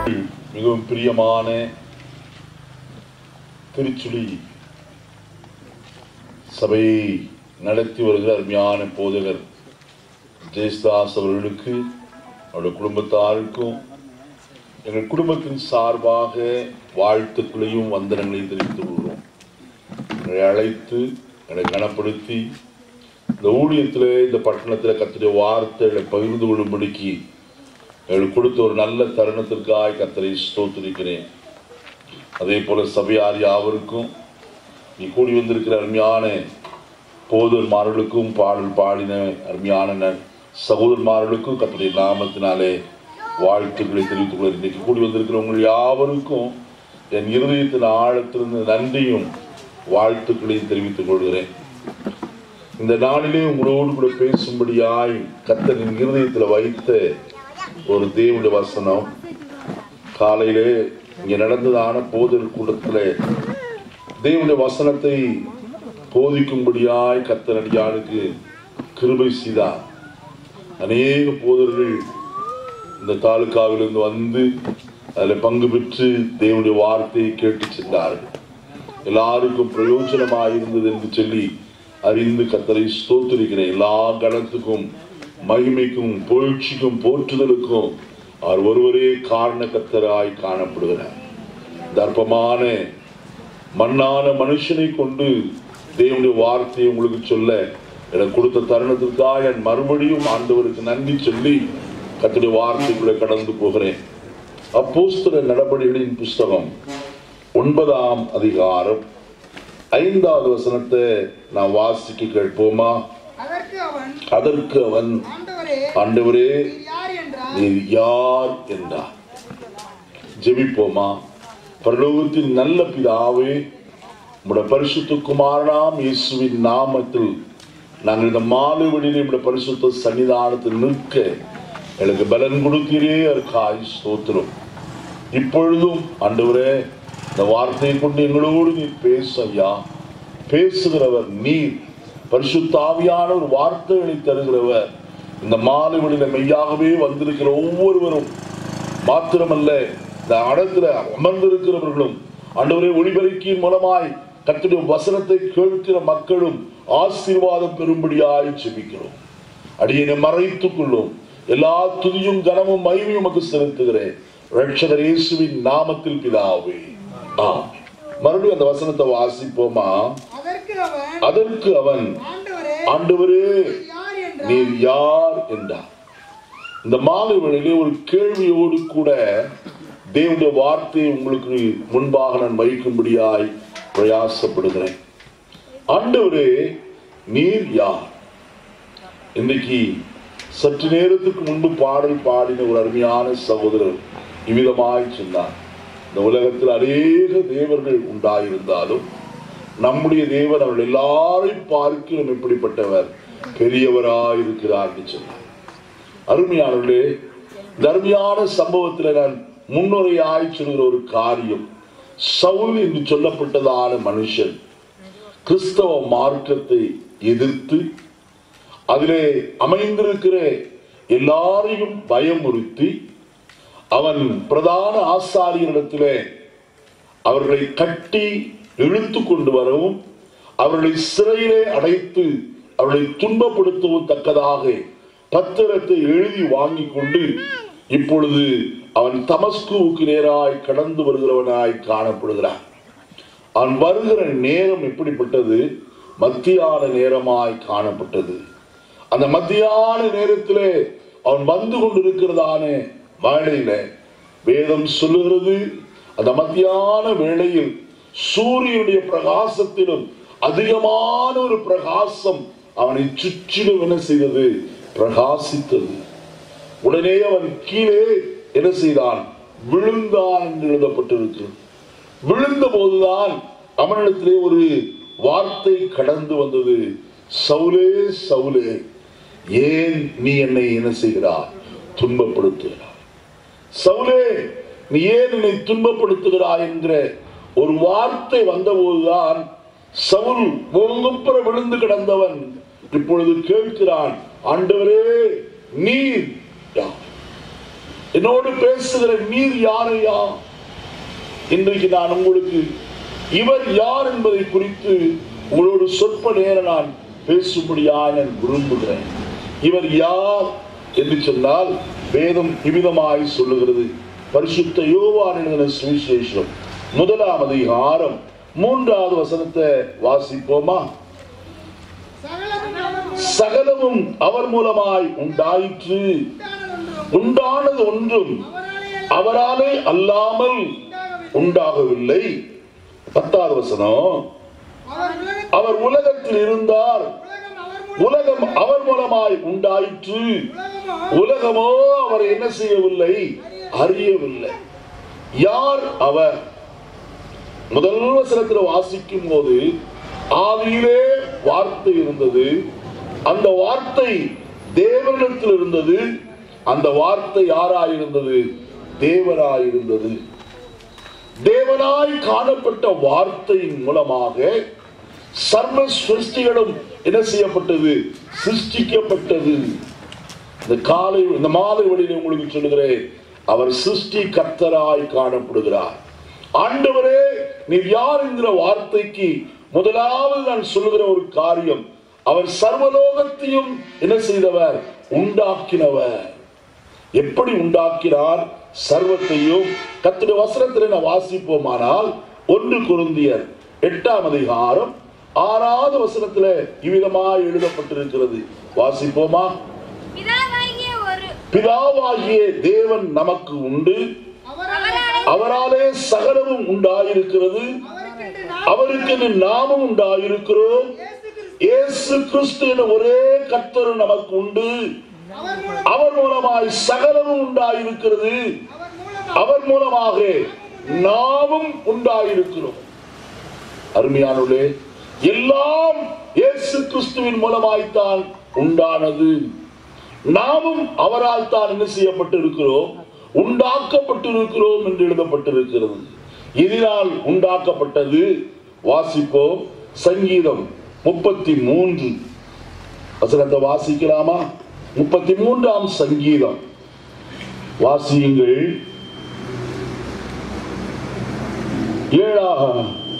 மிகவும் பிரியமான திருச்சுழி சபையை நடத்தி வருகிற அருமையான போதகர் ஜெயஸ்தாஸ் அவர்களுக்கு அவருடைய குடும்பத்தாருக்கும் எங்கள் குடும்பத்தின் சார்பாக வாழ்த்துக்களையும் வந்தனங்களையும் தெரிவித்துக் கொள்கிறோம் எங்களை அழைத்து என்னை கனப்படுத்தி இந்த ஊழியத்தில் இந்த பட்டணத்தில் கத்துடைய வார்த்தைகளை பகிர்ந்து கொள்ளும்படிக்கு எங்களுக்கு கொடுத்த ஒரு நல்ல தருணத்திற்காக கத்தரை ஸ்தோத்திருக்கிறேன் அதே போல சபையார் யாவருக்கும் நீ கூடி வந்திருக்கிற அருமையான போதர்மார்களுக்கும் பாடல் பாடின அருமையான ந- சகோதரமார்களுக்கும் கத்தருடைய நாமத்தினாலே வாழ்த்துக்களை தெரிவித்துக் கொள்ள இன்னைக்கு கூடி வந்திருக்கிறவங்க யாவருக்கும் என் இருதயத்தின் ஆழத்திலிருந்து நன்றியும் வாழ்த்துக்களையும் தெரிவித்துக் கொள்கிறேன் இந்த நாளிலே உங்களோடு கூட பேசும்படியாய் கத்தரின் இருதயத்தில் வைத்த ஒரு தேவனுடைய வசனம் காலையிலே இங்கே நடந்ததான போதல் கூட்டத்தில் தேவனுடைய வசனத்தை போதிக்கும்படியாய் கத்தனடியானுக்கு கிருபை செய்தார் அநேக போதர்கள் இந்த தாலுக்காவிலிருந்து வந்து அதில் பங்கு பெற்று தேவனுடைய வார்த்தையை கேட்டு சென்றார்கள் எல்லாருக்கும் பிரயோஜனமாக இருந்தது என்று சொல்லி அறிந்து கத்தரை ஸ்தோத்திருக்கிறேன் எல்லா கணத்துக்கும் மகிமைக்கும் புகழ்ச்சிக்கும் போற்றுதலுக்கும் அவர் ஒருவரே காரண கத்தராய் காணப்படுகிறார் தர்ப்பமான மண்ணான மனுஷனை கொண்டு தேவனுடைய வார்த்தையை உங்களுக்கு சொல்ல எனக்கு கொடுத்த தருணத்திற்காக என் மறுபடியும் ஆண்டவருக்கு நன்றி சொல்லி கத்தருடைய வார்த்தைக்குள்ளே கடந்து போகிறேன் அப்போஸ்தல நடபடிகளின் புஸ்தகம் ஒன்பதாம் அதிகாரம் ஐந்தாவது வசனத்தை நான் வாசிக்க கேட்போமா அதற்கு அவன் அதற்கு அவன் ஆண்டவரே ஆண்டவரே நீர் யார் என்றார் நீர் யார் என்றார் ஜெபிப்போமா பரலோகத்தின் நல்ல பிதாவே உம்முடைய பரிசுத்த குமாரனாம் இயேசுவின் நாமத்தில் நாங்கள் இந்த மாலை வழியில் நம்முடைய பரிசுத்த சன்னிதானத்தில் நிற்க எனக்கு பலன் கொடுத்தீரே அதற்காய் ஸ்தோத்திரம் இப்பொழுதும் ஆண்டவரே இந்த வார்த்தையை கொண்டு எங்களோடு நீர் பேச ஐயா பேசுகிறவர் நீர் பரிசுத்தாவியான ஒரு வார்த்தைகளை தருகிறவர் இந்த மாலை வழியில மெய்யாகவே வந்திருக்கிற ஒவ்வொருவரும் மாத்திரமல்ல இந்த இடத்துல அமர்ந்திருக்கிறவர்களும் ஆண்டவரே ஒளிபெருக்கியின் மூலமாய் கர்த்தருடைய வசனத்தை கேட்கிற மக்களும் ஆசீர்வாதம் பெறும்படியாய் ஜெபிக்கிறோம் அடியனை மறைத்துக் கொள்ளும் எல்லா துதியும் கனமும் மகிமையும் உமக்கு செலுத்துகிறேன் ரட்சகர் இயேசுவின் நாமத்தில் பிதாவே ஆமென். மறுபடியும் அந்த வசனத்தை வாசிப்போமா அதற்கு அவன் அதற்கு அவன் ஆண்டவரே ஆண்டவரே நீர் யார் என்றார் நீர் யார் என்றார் இந்த மாலை வேளையிலே ஒரு கேள்வியோடு கூட தேவனுடைய வார்த்தையை உங்களுக்கு முன்பாக நான் வைக்கும்படியாய் பிரயாசப்படுகிறேன் ஆண்டவரே நீர் யார் இன்னைக்கு சற்று நேரத்துக்கு முன்பு பாடல் பாடின ஒரு அருமையான சகோதரர் இவ்விதமாய் சொன்னார் இந்த உலகத்தில் அநேக தேவர்கள் உண்டாயிருந்தாலும் நம்முடைய தேவன் அவர்கள் எல்லாரையும் பார்க்கிறோம் எப்படிப்பட்டவர் பெரியவராய் இருக்கிறார் என்று சொன்னார் அருமையானவர்களே இந்த அருமையான சம்பவத்தில் நான் முன்னுரையாய் சொல்கிற ஒரு காரியம் சவுல் என்று சொல்லப்பட்டதான மனுஷன் கிறிஸ்தவ மார்க்கத்தை எதிர்த்து அதிலே அமைந்திருக்கிற எல்லாரையும் பயமுறுத்தி அவன் பிரதான ஆசாரியரிடத்திலே அவர்களை கட்டி இழுத்து கொண்டு வரவும் அவர்களை சிறையிலே அடைத்து அவர்களை துன்பப்படுத்தவும் தக்கதாக பத்திரத்தை எழுதி வாங்கி கொண்டு இப்பொழுது அவன் தமஸ்குவுக்கு நேராய் கடந்து வருகிறவனாய் காணப்படுகிறான் அவன் வருகிற நேரம் எப்படிப்பட்டது மத்தியான நேரமாய் காணப்பட்டது அந்த மத்தியான நேரத்திலே அவன் வந்து கொண்டிருக்கிறதான வேளையில வேதம் சொல்லுகிறது அந்த மத்தியான வேளையில் சூரியனுடைய பிரகாசத்திலும் அதிகமான ஒரு பிரகாசம் அவனை சுற்றிலும் என்ன செய்தது பிரகாசித்தது உடனே அவன் கீழே என்ன செய்தான் விழுந்தான் என்று எழுதப்பட்டிருக்கிறது விழுந்த போதுதான் அவனிடத்திலே ஒரு வார்த்தை கடந்து வந்தது சவுலே சவுலே ஏன் நீ என்னை என்ன செய்கிறாய் துன்பப்படுத்துகிறாய் சவுலே நீ ஏன் என்னை துன்பப்படுத்துகிறாய் என்கிற ஒரு வார்த்தை வந்தபோதுதான் சவுல் முகங்குப்புற விழுந்து கிடந்தவன் இப்பொழுது கேட்கிறான் ஆண்டவரே நீர் யார் என்னோடு பேசுகிற நீர் யாரையா இன்றைக்கு நான் உங்களுக்கு இவர் யார் என்பதை குறித்து உங்களோடு சொற்ப நேரம் நான் பேசும்படியா நான் விரும்புகிறேன் இவர் யார் என்று சொன்னால் வேதம் இவ்விதமாய் சொல்லுகிறது பரிசுத்த யோவான் எழுதின சுவிசேஷம் முதலாம் அதிகாரம் மூன்றாவது வசனத்தை வாசிப்போமா சகலமும் அவர் மூலம் சகலமும் அவர் மூலமாய் உண்டாயிற்று உண்டானதொன்றும் உண்டானது ஒன்றும் அவராலே அவராலே அல்லாமல் உண்டாகவில்லை. உண்டாகவில்லை பத்தாவது வசனம் அவர் உலகத்தில் அவர் உலகத்தில் இருந்தார் உலகம் அவர் மூலம் உலகம் அவர் மூலமாய் உண்டாயிற்று உலகமோ உலகமோ அவர் என்ன செய்யவில்லை அறியவில்லை யார் அவர் முதல் வசனத்தில் வாசிக்கும் போது ஆதியிலே வார்த்தை இருந்தது அந்த வார்த்தை தேவனிடத்தில் இருந்தது அந்த வார்த்தை யாராயிருந்தது தேவனாயிருந்தது தேவனாய் காணப்பட்ட வார்த்தையின் மூலமாக சர்வ சிருஷ்டிகளும் என்ன செய்யப்பட்டது சிருஷ்டிக்கப்பட்டது இந்த காலை இந்த மாலை வழியில் உங்களுக்கு சொல்லுகிறேன் அவர் சிருஷ்டி கர்த்தராய் காணப்படுகிறார் ஆண்டவரே நீர் யார் என்கிற வார்த்தைக்கு முதலாவது நான் சொல்லுகிற ஒரு காரியம் அவர் சர்வலோகத்தையும் என்ன செய்தவர் உண்டாக்கினவர் எப்படி உண்டாக்கினார் சர்வத்தையும் கத்துடைய வசனத்தில் நான் வாசிப்போமானால் ஒன்று குருந்தியர் எட்டாம் அதிகாரம் ஆறாவது வசனத்துல இவ்விதமாய் எழுதப்பட்டிருக்கிறது வாசிப்போமா பிதாவாகிய ஒரு பிதாவாகிய தேவன் நமக்கு உண்டு அவராலே அவராலே சகலமும் உண்டாயிருக்கிறது அவருக்கென்று நாம் அவருக்கு நாமும் உண்டாயிருக்கிறோம் இயேசு கிறிஸ்து இயேசு கிறிஸ்து என்ற ஒரே கர்த்தர் நமக்கு உண்டு அவர் மூலம் அவர் மூலமாய் சகலமும் உண்டாயிருக்கிறது அவர் மூலம் அவர் மூலமாக நாமும் உண்டாயிருக்கிறோம் அருமையானவர்களே எல்லாம் இயேசு கிறிஸ்துவின் மூலமாய்த்தான் உண்டானது நாமும் அவரால் தான் என்ன செய்யப்பட்டிருக்கிறோம் உண்டாக்கப்பட்டிருக்கிறோம் என்று எழுதப்பட்டிருக்கிறது இதனால் உண்டாக்கப்பட்டது வாசிப்போம் சங்கீதம் முப்பத்தி மூன்று வசனத்தை வாசிக்கலாமா முப்பத்தி மூன்றாம் சங்கீதம் வாசியுங்கள் ஏழாக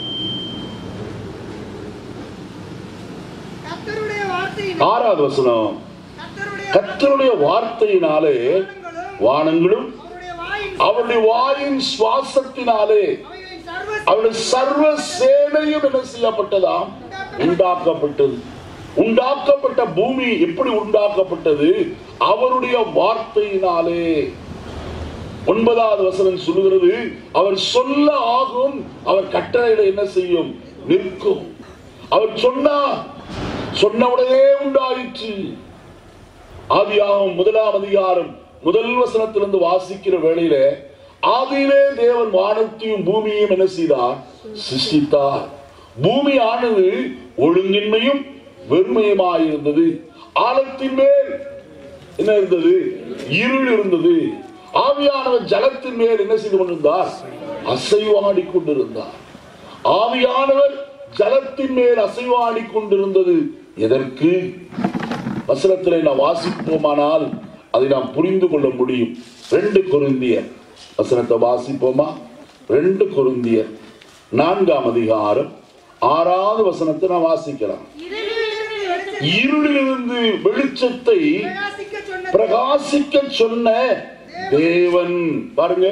கர்த்தருடைய வார்த்தையினால் ஆறாவது வசனம் கர்த்தருடைய கர்த்தருடைய வார்த்தையினாலே வானங்களும் வானங்களும் அவருடைய வாயின் அவருடைய வாயின் சுவாசத்தினாலே அவைகளின் சர்வ அவருடைய சர்வ சேனையும் என்ன செய்யப்பட்டதாம் உண்டாக்கப்பட்டது உண்டாக்கப்பட்ட பூமி எப்படி உண்டாக்கப்பட்டது அவருடைய வார்த்தையினாலே ஒன்பதாவது வசனம் சொல்லுகிறது அவர் சொல்ல ஆகும் அவர் கட்டளையிட என்ன செய்யும் நிற்கும் அவர் சொன்னா சொன்னவுடனே உண்டாயிற்று ஆதியாகும் முதலாம் அதிகாரம் முதல் வசனத்திலிருந்து வாசிக்கிற வேளையில ஆதியிலே தேவன் வானத்தையும் பூமியையும் என்ன செய்தார் சிருஷ்டித்தார் பூமி ஆனது ஒழுங்கின்மையும் வெறுமையுமாயிருந்தது ஆழத்தின் மேல் என்ன இருந்தது இருள் இருந்தது ஆவியானவர் ஜலத்தின் மேல் என்ன செய்து கொண்டிருந்தார் அசைவாடி கொண்டிருந்தார் ஆவியானவர் ஜலத்தின் மேல் அசைவாடி கொண்டிருந்தது எதற்கு வசனத்திலே நாம் வாசிப்போமானால் அதை நாம் புரிந்து கொள்ள முடியும் ரெண்டு கொருந்தியர் வசனத்தை வாசிப்போமா ரெண்டு கொருந்தியர் நான்காம் அதிகாரம் ஆறாவது வசனத்தை நான் வாசிக்கலாம் இருளிலிருந்து வெளிச்சத்தை இருளிலிருந்து வெளிச்சத்தை பிரகாசிக்க சொன்ன பிரகாசிக்க சொன்ன தேவன் பாருங்க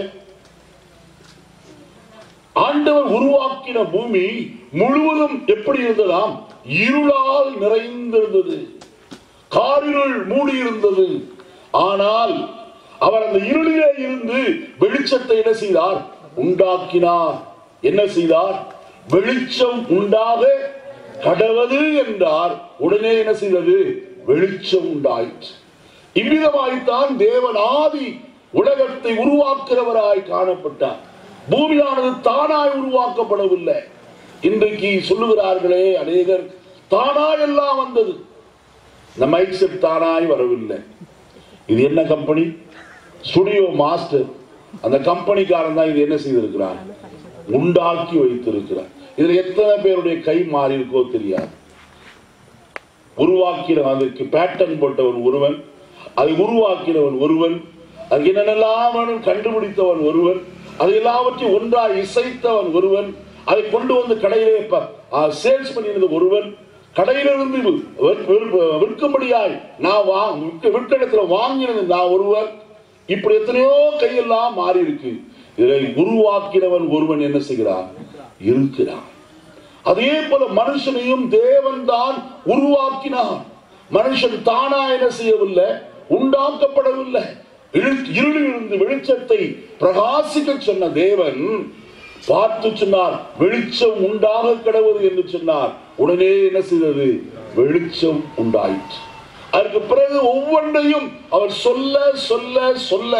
ஆண்டவர் உருவாக்கின பூமி முழுவதும் எப்படி இருந்ததாம் இருளால் நிறைந்திருந்தது காரிருள் மூடி இருந்தது ஆனால் அவர் அந்த இருளிலே இருந்து வெளிச்சத்தை என்ன செய்தார் உண்டாக்கினார் என்ன செய்தார் வெளிச்சம் உண்டாக கடவது என்றார் உடனே என்ன செய்தது வெளிச்சம் உண்டாயிற்று இவ்விதமாய்த்தான் தேவன் ஆதி உலகத்தை உருவாக்குறவராய் காணப்பட்டார் பூமியானது தானாய் உருவாக்கப்படவில்லை இன்றைக்கு சொல்லுகிறார்களே அநேகர் தானாய் எல்லாம் வந்தது இந்த மைக் செட் தானாய் வரவில்லை இது என்ன கம்பெனி ஸ்டுடியோ மாஸ்டர் அந்த கம்பெனிக்காரன் தான் இது என்ன செய்திருக்கிறார் உண்டாக்கி வைத்திருக்கிறார் இதுல எத்தனை பேருடைய கை மாறி இருக்கோ தெரியாது உருவாக்கின அதற்கு பேட்டர்ன் போட்டவன் ஒருவன் அதை உருவாக்கினவன் ஒருவன் அது என்னென்னலாம் வேணும் கண்டுபிடித்தவன் ஒருவன் அதை எல்லாவற்றையும் ஒன்றாய் இசைத்தவன் ஒருவன் அதை கொண்டு வந்து கடையிலே சேல்ஸ் பண்ணியிருந்த ஒருவன் கடையிலிருந்து வி- விற்- விற்- விற்கும்படியாய் நான் வா விற்க விற்க இடத்துல வாங்கினது நான் ஒருவர் இப்படி எத்தனையோ கையெல்லாம் மாறி இருக்கு இதை உருவாக்கினவன் ஒருவன் என்ன செய்கிறான் இருக்கிறான் அதே போல மனுஷனையும் தேவன் தான் உருவாக்கினார் மனுஷன் தானா என்ன செய்யவில்லை உண்டாக்கப்படவில்லை இரு- இருளிலிருந்து வெளிச்சத்தை பிரகாசிக்க சொன்ன தேவன் பார்த்து சொன்னார் வெளிச்சம் உண்டாக கிடவது என்று சொன்னார் உடனே என்ன செய்தது வெளிச்சம் உண்டாயிற்று அதற்கு பிறகு ஒவ்வொன்றையும் அவர் சொல்ல சொல்ல சொல்ல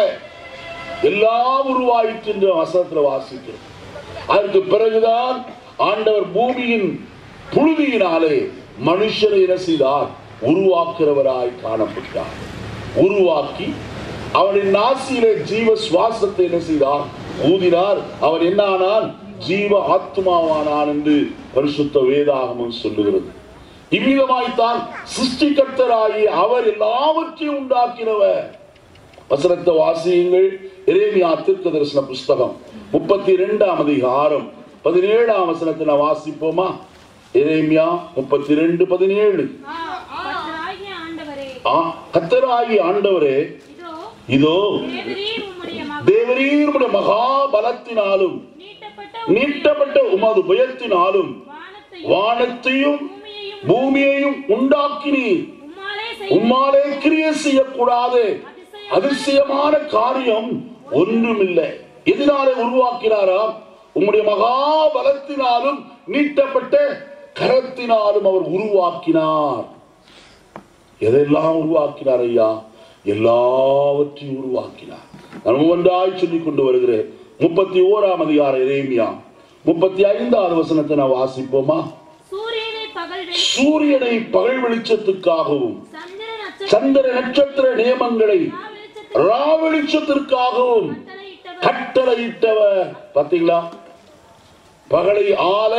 எல்லாம் உருவாயிற்று என்று வசனத்தில் வாசிக்கிறோம் அதற்கு பிறகுதான் ஆண்டவர் பூமியின் புழுதியினாலே மனுஷனை என்ன செய்தார் உருவாக்குறவராய் காணப்பட்டார் உருவாக்கி அவனின் நாசியிலே ஜீவ சுவாசத்தை என்ன செய்தார் ஊதினார் அவன் என்ன ஆனான் ஜீவ ஆத்மாவானான் என்று பரிசுத்த வேதாகமம் சொல்லுகிறது இவ்விதமாய்த்தான் சிருஷ்டிகர்த்தராகி அவர் எல்லாவற்றையும் உண்டாக்கினவர் வசனத்தை வாசியுங்கள் எரேமியா தீர்க்க தரிசன புஸ்தகம் முப்பத்தி ரெண்டாம் அதிகாரம் பதினேழாம் வசனத்தை நான் வாசிப்போமா எரேமியா முப்பத்தி ரெண்டு பதினேழு ஆ, கர்த்தராகிய ஆண்டவரே ஆ, கர்த்தராகி ஆண்டவரே இதோ இதோ தேவரீர் உம்முடைய மகன் தேவரீருடைய மகா பலத்தினாலும் நீட்டப்பட்ட நீட்டப்பட்ட உமது பயத்தினாலும் வானத்தையும் வானத்தையும் பூமியையும் பூமியையும் உண்டாக்கினீர் உம்மாலே செய்த உம்மாலே கிரியை செய்யக்கூடாது அதிசயம் அதிசயமான காரியம் ஒன்றுமில்லை எதனாலே உருவாக்கினாரா உம்முடைய மகா பலத்தினாலும் நீட்டப்பட்ட கரத்தினாலும் அவர் உருவாக்கினார் எதெல்லாம் உருவாக்கினார் ஐயா எல்லாவற்றையும் உருவாக்கினார் நான் ஒவ்வொன்றாய் சொல்லிக் கொண்டு வருகிறேன் முப்பத்தி ஓராம் அதிகார எரேமியா முப்பத்தி ஐந்தாவது வசனத்தை நான் வாசிப்போமா சூரியனை பகல் வெளி சூரியனை பகல் வெளிச்சத்துக்காகவும் சந்திர நட்சத்திர சந்திர நட்சத்திர நியமங்களை வெளிச்சத்தை ரா வெளிச்சத்திற்காகவும் கட்டளையிட்டவர் கட்டளையிட்டவர் பாத்தீங்களா பகலை ஆள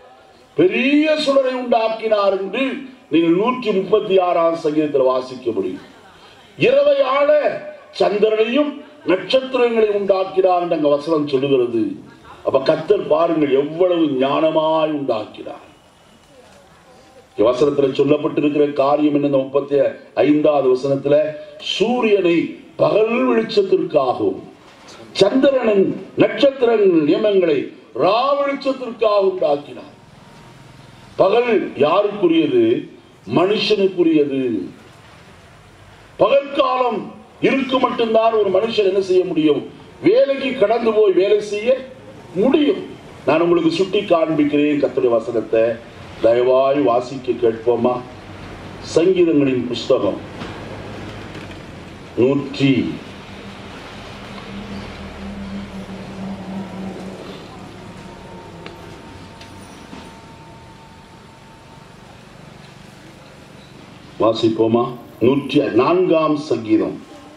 பெரிய சுடரை உண்டாக்கினார் என்று நீங்கள் நூற்றி முப்பத்தி ஆறாம் சங்கீதத்தில் வாசிக்க முடியும் இரவை ஆள சந்திரனையும் நட்சத்திரங்களை உண்டாக்கினார் என்று அங்க வசனம் சொல்லுகிறது அப்ப கத்தர் பாருங்கள் எவ்வளவு ஞானமாய் உண்டாக்கினார் இங்க வசனத்துல சொல்லப்பட்டிருக்கிற காரியம் என்ன முப்பத்தி ஐந்தாவது வசனத்துல சூரியனை பகல் வெளிச்சத்திற்காகவும் சந்திரனின் நட்சத்திர நியமங்களை ரா வெளிச்சத்திற்காக உண்டாக்கினார் பகல் யாருக்குரியது மனுஷனுக்குரியது பகற்காலம் இருக்கு மட்டும்தான் ஒரு மனுஷன் என்ன செய்ய முடியும் வேலைக்கு கடந்து போய் வேலை செய்ய முடியும் நான் உங்களுக்கு சுட்டி காண்பிக்கிறேன் கத்துடைய வசனத்தை தயவாய் வாசிக்க கேட்போமா சங்கீதங்களின் புஸ்தகம் நூற்றி வாசிப்போமா நூற்றி நான்காம் சங்கீதம்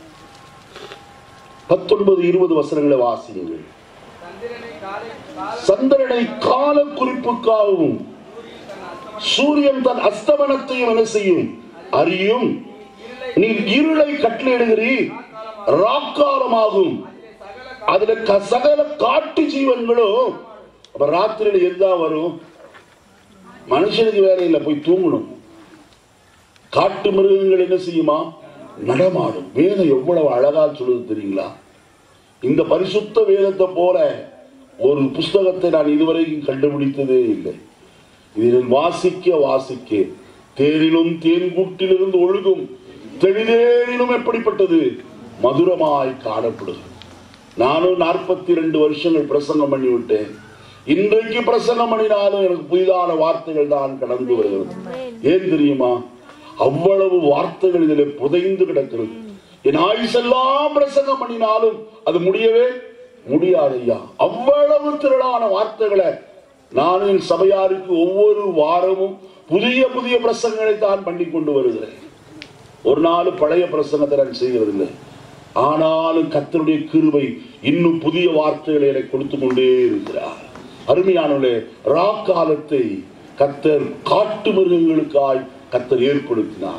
பத்தொன்பது இருபது வசனங்களை வாசியுங்கள் சந்திரனை காலை கால சந்திரனை கால குறிப்புக்காகவும் சூரியன் தன் அஸ்தமனத்தையும் என்ன செய்யும் அறியும் நீ இருளை கட்டளையிடுகிறீர் ராக்காலமாகும் அதுல க- சகல காட்டு ஜீவன்களும் அப்ப ராத்திரியில எதுதான் வரும் மனுஷனுக்கு வேலை இல்லை போய் தூங்கணும் காட்டு மிருகங்கள் என்ன செய்யுமா நடமாடும் வேதம் எவ்வளவு அழகா சொல்லுது தெரியுங்களா இந்த பரிசுத்த வேதத்தை போல ஒரு புஸ்தகத்தை நான் இதுவரைக்கும் கண்டுபிடித்ததே இல்லை இதில் வாசிக்க வாசிக்க தேனிலும் தேன் கூட்டிலிருந்து ஒழுகும் தெளிதேனிலும் எப்படிப்பட்டது மதுரமாய் காணப்படுது நானும் நாற்பத்தி ரெண்டு வருஷங்கள் பிரசங்கம் பண்ணி விட்டேன் இன்றைக்கு பிரசங்கம் பண்ணினாலும் எனக்கு புதிதான வார்த்தைகள் தான் கடந்து வருகிறது ஏன் தெரியுமா அவ்வளவு வார்த்தைகள் இதில் புதைந்து கிடக்கிறது என் ஆயுசெல்லாம் பிரசங்கம் பண்ணினாலும் அது முடியவே முடியாது ஐயா அவ்வளவு திரளான வார்த்தைகளை நான் என் சபையாருக்கு ஒவ்வொரு வாரமும் புதிய புதிய பிரசங்களை தான் பண்ணி கொண்டு வருகிறேன் ஒரு நாள் பழைய பிரசங்கத்தை நான் செய்கிறதில்லை ஆனாலும் கத்தருடைய கிருபை இன்னும் புதிய வார்த்தைகளை எனக்கு கொடுத்து கொண்டே இருக்கிறார் அருமையானவர்களே ராக்காலத்தை கத்தர் காட்டு மிருகங்களுக்காய் கத்தர் ஏற்படுத்தினார்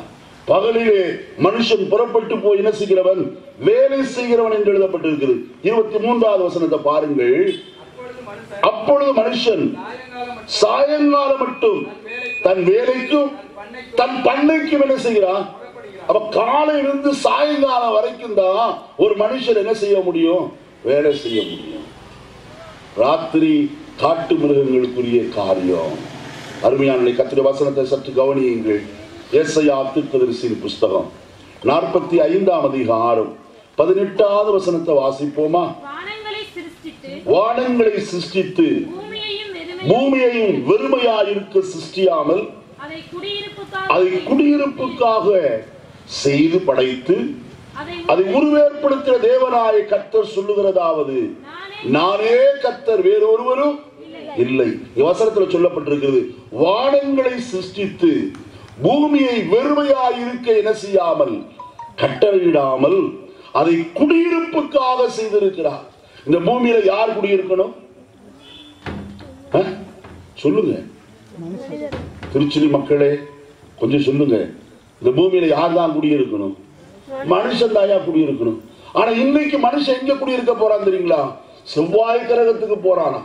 பகலிலே மனுஷன் புறப்பட்டு போய் என்ன செய்கிறவன் வேலை செய்கிறவன் என்று எழுதப்பட்டிருக்கிறது இருபத்தி மூன்றாவது வசனத்தை பாருங்கள் அப்பொழுது மனுஷன் அப்பொழுது மனுஷன் சாயங்காலம் மட்டும் சாயங்காலம் மட்டும் தன் வேலைக்கும் தன் பண்ணைக்கும் என்ன செய்கிறான் அப்ப காலையிலிருந்து சாயங்காலம் வரைக்கும் தான் ஒரு மனுஷன் என்ன செய்ய முடியும் வேலை செய்ய முடியும் ராத்திரி காட்டு மிருகங்களுக்குரிய காரியம் அருமையான கத்திர வசனத்தை சற்று கவனியுங்கள் ஏசையா தீர்க்கதரிசியின் புஸ்தகம் நாற்பத்தி ஐந்தாம் அதிகாரம் பதினெட்டாவது வசனத்தை வாசிப்போமா வானங்களை சிருஷ்டித்து வானங்களை சிருஷ்டித்து பூமியையும் வெறுமை பூமியையும் வெறுமையாயிருக்க சிருஷ்டியாமல் அதை குடியிருப்புக்காக அதை குடியிருப்புக்காக செய்து படைத்து அதை அதை உருவேற்படுத்தின தேவனாய கர்த்தர் சொல்லுகிறதாவது நானே நானே கர்த்தர் வேறு ஒருவரும் இல்லை வசனத்தில் சொல்லப்பட்டிருக்கிறது வானங்களை சிருஷ்டித்து பூமியை வெறுமையாயிருக்க என்ன செய்யாமல் கட்டளையிடாமல் அதை குடியிருப்புக்காக செய்திருக்கிறார் இந்த பூமியில யார் குடியிருக்கணும் ஆ? சொல்லுங்க திருச்சி மக்களே கொஞ்சம் சொல்லுங்க இந்த பூமியில யார் தான் குடியிருக்கணும் மனுஷன் தாயா குடியிருக்கணும் ஆனா இன்னைக்கு மனுஷன் எங்க குடியிருக்க போறான் தெரியுங்களா செவ்வாய் கிரகத்துக்கு போறானா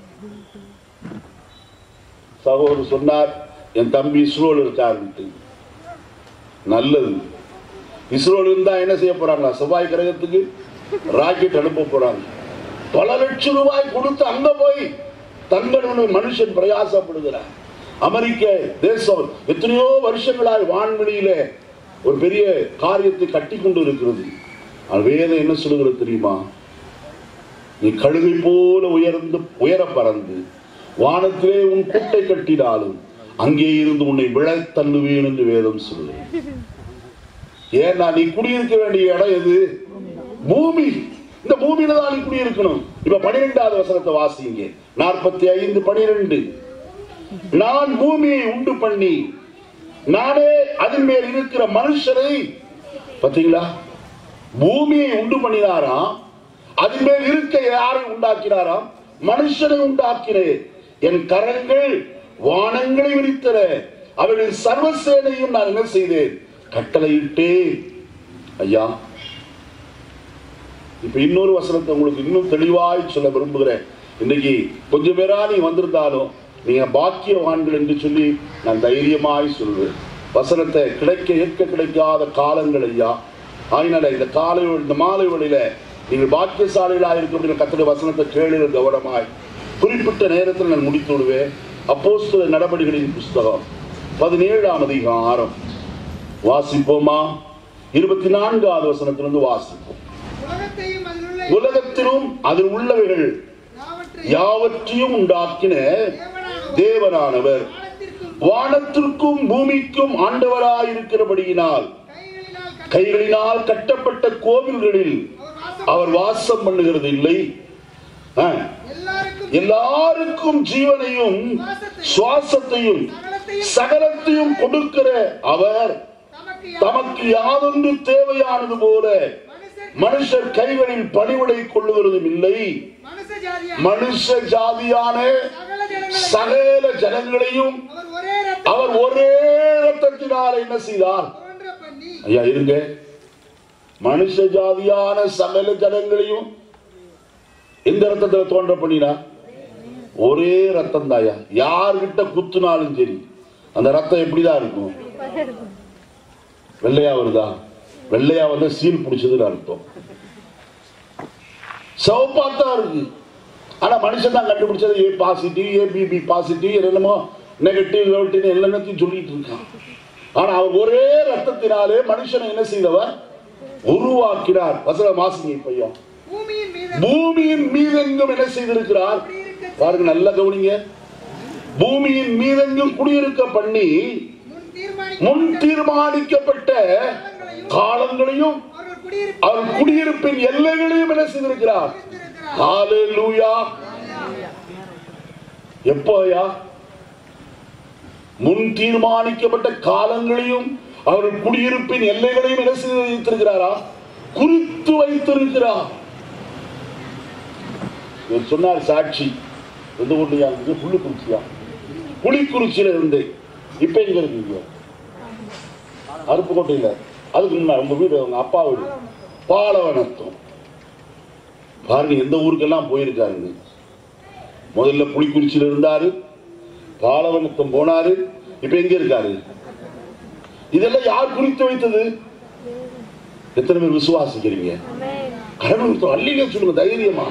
சகோதரர் சொன்னார் என் தம்பி இஸ்ரோல் இருக்காருன்ட்டு நல்லது இஸ்ரோல் இருந்தா என்ன செய்ய போறாங்களா செவ்வாய் கிரகத்துக்கு ராக்கெட் அனுப்ப போறாங்க பல லட்சம் ரூபாய் கொடுத்து அங்க போய் தங்கணும்னு மனுஷன் பிரயாசப்படுகிறார் அமெரிக்க தேசம் எத்தனையோ வருஷங்களாய் வான்வெளியில ஒரு பெரிய காரியத்தை கட்டி கொண்டு இருக்கிறது அது வேதம் என்ன சொல்லுகிறது தெரியுமா நீ கழுகை போல உயர்ந்து உயர பறந்து வானத்திலே உன் கூட்டை கட்டினாலும் அங்கே இருந்து உன்னை விழத் தள்ளுவேன் என்று வேதம் சொல்லு ஏன்னா நீ குடியிருக்க வேண்டிய இடம் எது பூமி இந்த பூமியில தான் நீ குடியிருக்கணும் இப்ப பனிரெண்டாவது வசனத்தை வாசிங்க நாற்பத்தி ஐந்து பனிரெண்டு நான் பூமியை உண்டு பண்ணி நானே அதன் மேல் இருக்கிற மனுஷரை பாத்தீங்களா பூமியை உண்டு பண்ணினாராம் அதன் மேல் இருக்க யாரை உண்டாக்கினாராம் மனுஷனை உண்டாக்கினேன் என் கரங்கள் வானங்களை விரித்தன அவர்களின் சர்வசேனையும் நான் என்ன செய்தேன் கட்டளையிட்டேன் ஐயா இப்ப இன்னொரு வசனத்தை உங்களுக்கு இன்னும் தெளிவாய் சொல்ல விரும்புகிறேன் இன்னைக்கு கொஞ்சம் பேரா நீ வந்திருந்தாலும் நீங்க பாக்கியவான்கள் என்று சொல்லி நான் தைரியமாய் சொல்வேன் வசனத்தை கிடைக்க ஏற்க கிடைக்காத காலங்கள் ஐயா ஆயினால இந்த காலை இந்த மாலை வழியில நீங்கள் பாக்கியசாலிகளாக இருக்க கத்திர வசனத்தை கேளுங்க கவனமாய் குறிப்பிட்ட நேரத்தில் நான் முடித்து விடுவேன் அப்போஸ்தல நடவடிக்கைகளின் புஸ்தகம் பதினேழாம் அதிகாரம் வாசிப்போமா இருபத்தி நான்காவது வசனத்திலிருந்து வாசிப்போம் உலகத்தையும் அதிலுள்ள உலகத்திலும் அதில் உள்ளவைகள் யாவற்றையும் யாவற்றையும் உண்டாக்கின தேவனானவர் தேவனானவர் வானத்திற்கும் வானத்திற்கும் பூமிக்கும் ஆண்டவராயிருக்கிறபடியினால் கைகளினால் கட்ட- கைகளினால் கட்டப்பட்ட கோவில்களில் அவர் வாசம் அவர் வாசம் பண்ணுகிறது இல்லை ஆ, எல்லாருக்கும் எல்லாருக்கும் ஜீவனையும் சுவாசத்தையும் சகலத்தையும் கொடுக்கிற அவர் தமக்கு தமக்கு யாதொன்று தேவையானது போல மனுஷர் மனுஷர் கைகளில் பணிவிடை கொள்ளுகிறதும் இல்லை மனுஷ ஜாதியா மனுஷ ஜாதியான சகல ஜனங்களை சகல ஜனங்களையும் அவர் ஒரே ரத்தம் அவர் ஒரே ரத்தத்தினால் என்ன செய்தார் தோன்ற பண்ணி ஐயா இருங்க மனுஷ ஜாதியான சகல ஜனங்களையும் எந்த ரத்தத்துல தோன்ற பண்ணினா ஒரே ரத்தம் தாயா யார்கிட்ட குத்துனாலும் சரி அந்த ரத்தம் எப்படிதான் இருக்கும் வெள்ளையா வருதா வெள்ளையா வந்து சீல் பிடிச்சதுன்னு அர்த்தம் சிவப்பாத்தான் இருக்கு ஆனா மனுஷன் தான் கண்டுபிடிச்சது ஏ பாசிட்டிவ் ஏபிபி பாசிட்டிவ் என்னமோ நெகட்டிவ் நெகட்டிவ் எல்லாத்தையும் சொல்லிட்டு இருக்கான் ஆனா அவர் ஒரே ரத்தத்தினாலே மனுஷனை என்ன செய்தவர் உருவாக்கினார் வசன மாசிங்க பையன் பூமியின் மீது பூமியின் மீதெங்கும் என்ன செய்திருக்கிறார் பாருங்க நல்லா கவனிங்க பூமியின் மீதெங்கும் குடியிருக்க பண்ணி முன் முன் தீர்மானிக்க தீர்மானிக்கப்பட்ட காலங்களையும் அவர்கள் குடியிருப்பு அவர் குடியிருப்பின் எல்லைகளையும் என்ன செய்திருக்கிறார் ஹalleluya எப்போயா முன் தீர்மானிக்கப்பட்ட காலங்களையும் அவர் குடியிருப்பின் எல்லைகளையும் என்ன செய்து வைத்திருக்கிறாரா குறித்து வைத்திருக்கிறார் இவர் சொன்னார் சாட்சி எந்த ஊர்லயா இருந்தது புள்ளிக்குறிச்சியா புலிக்குறிச்சியில இருந்து இப்ப எங்க இருக்கீங்க அருப்புக்கோட்டையில அதுக்கு முன்னாடி உங்க வீடு உங்க அப்பா வீடு பாலவனத்தம் பாருங்க எந்த ஊருக்கெல்லாம் போயிருக்காருங்க முதல்ல புலிக்குறிச்சியில இருந்தாரு பாலவனத்தம் போனாரு இப்ப எங்க இருக்காரு இதெல்லாம் யார் குறித்து வைத்தது எத்தனை பேர் விசுவாசிக்கிறீங்க கடவுள் அள்ளிங்க சொல்லுங்க தைரியமா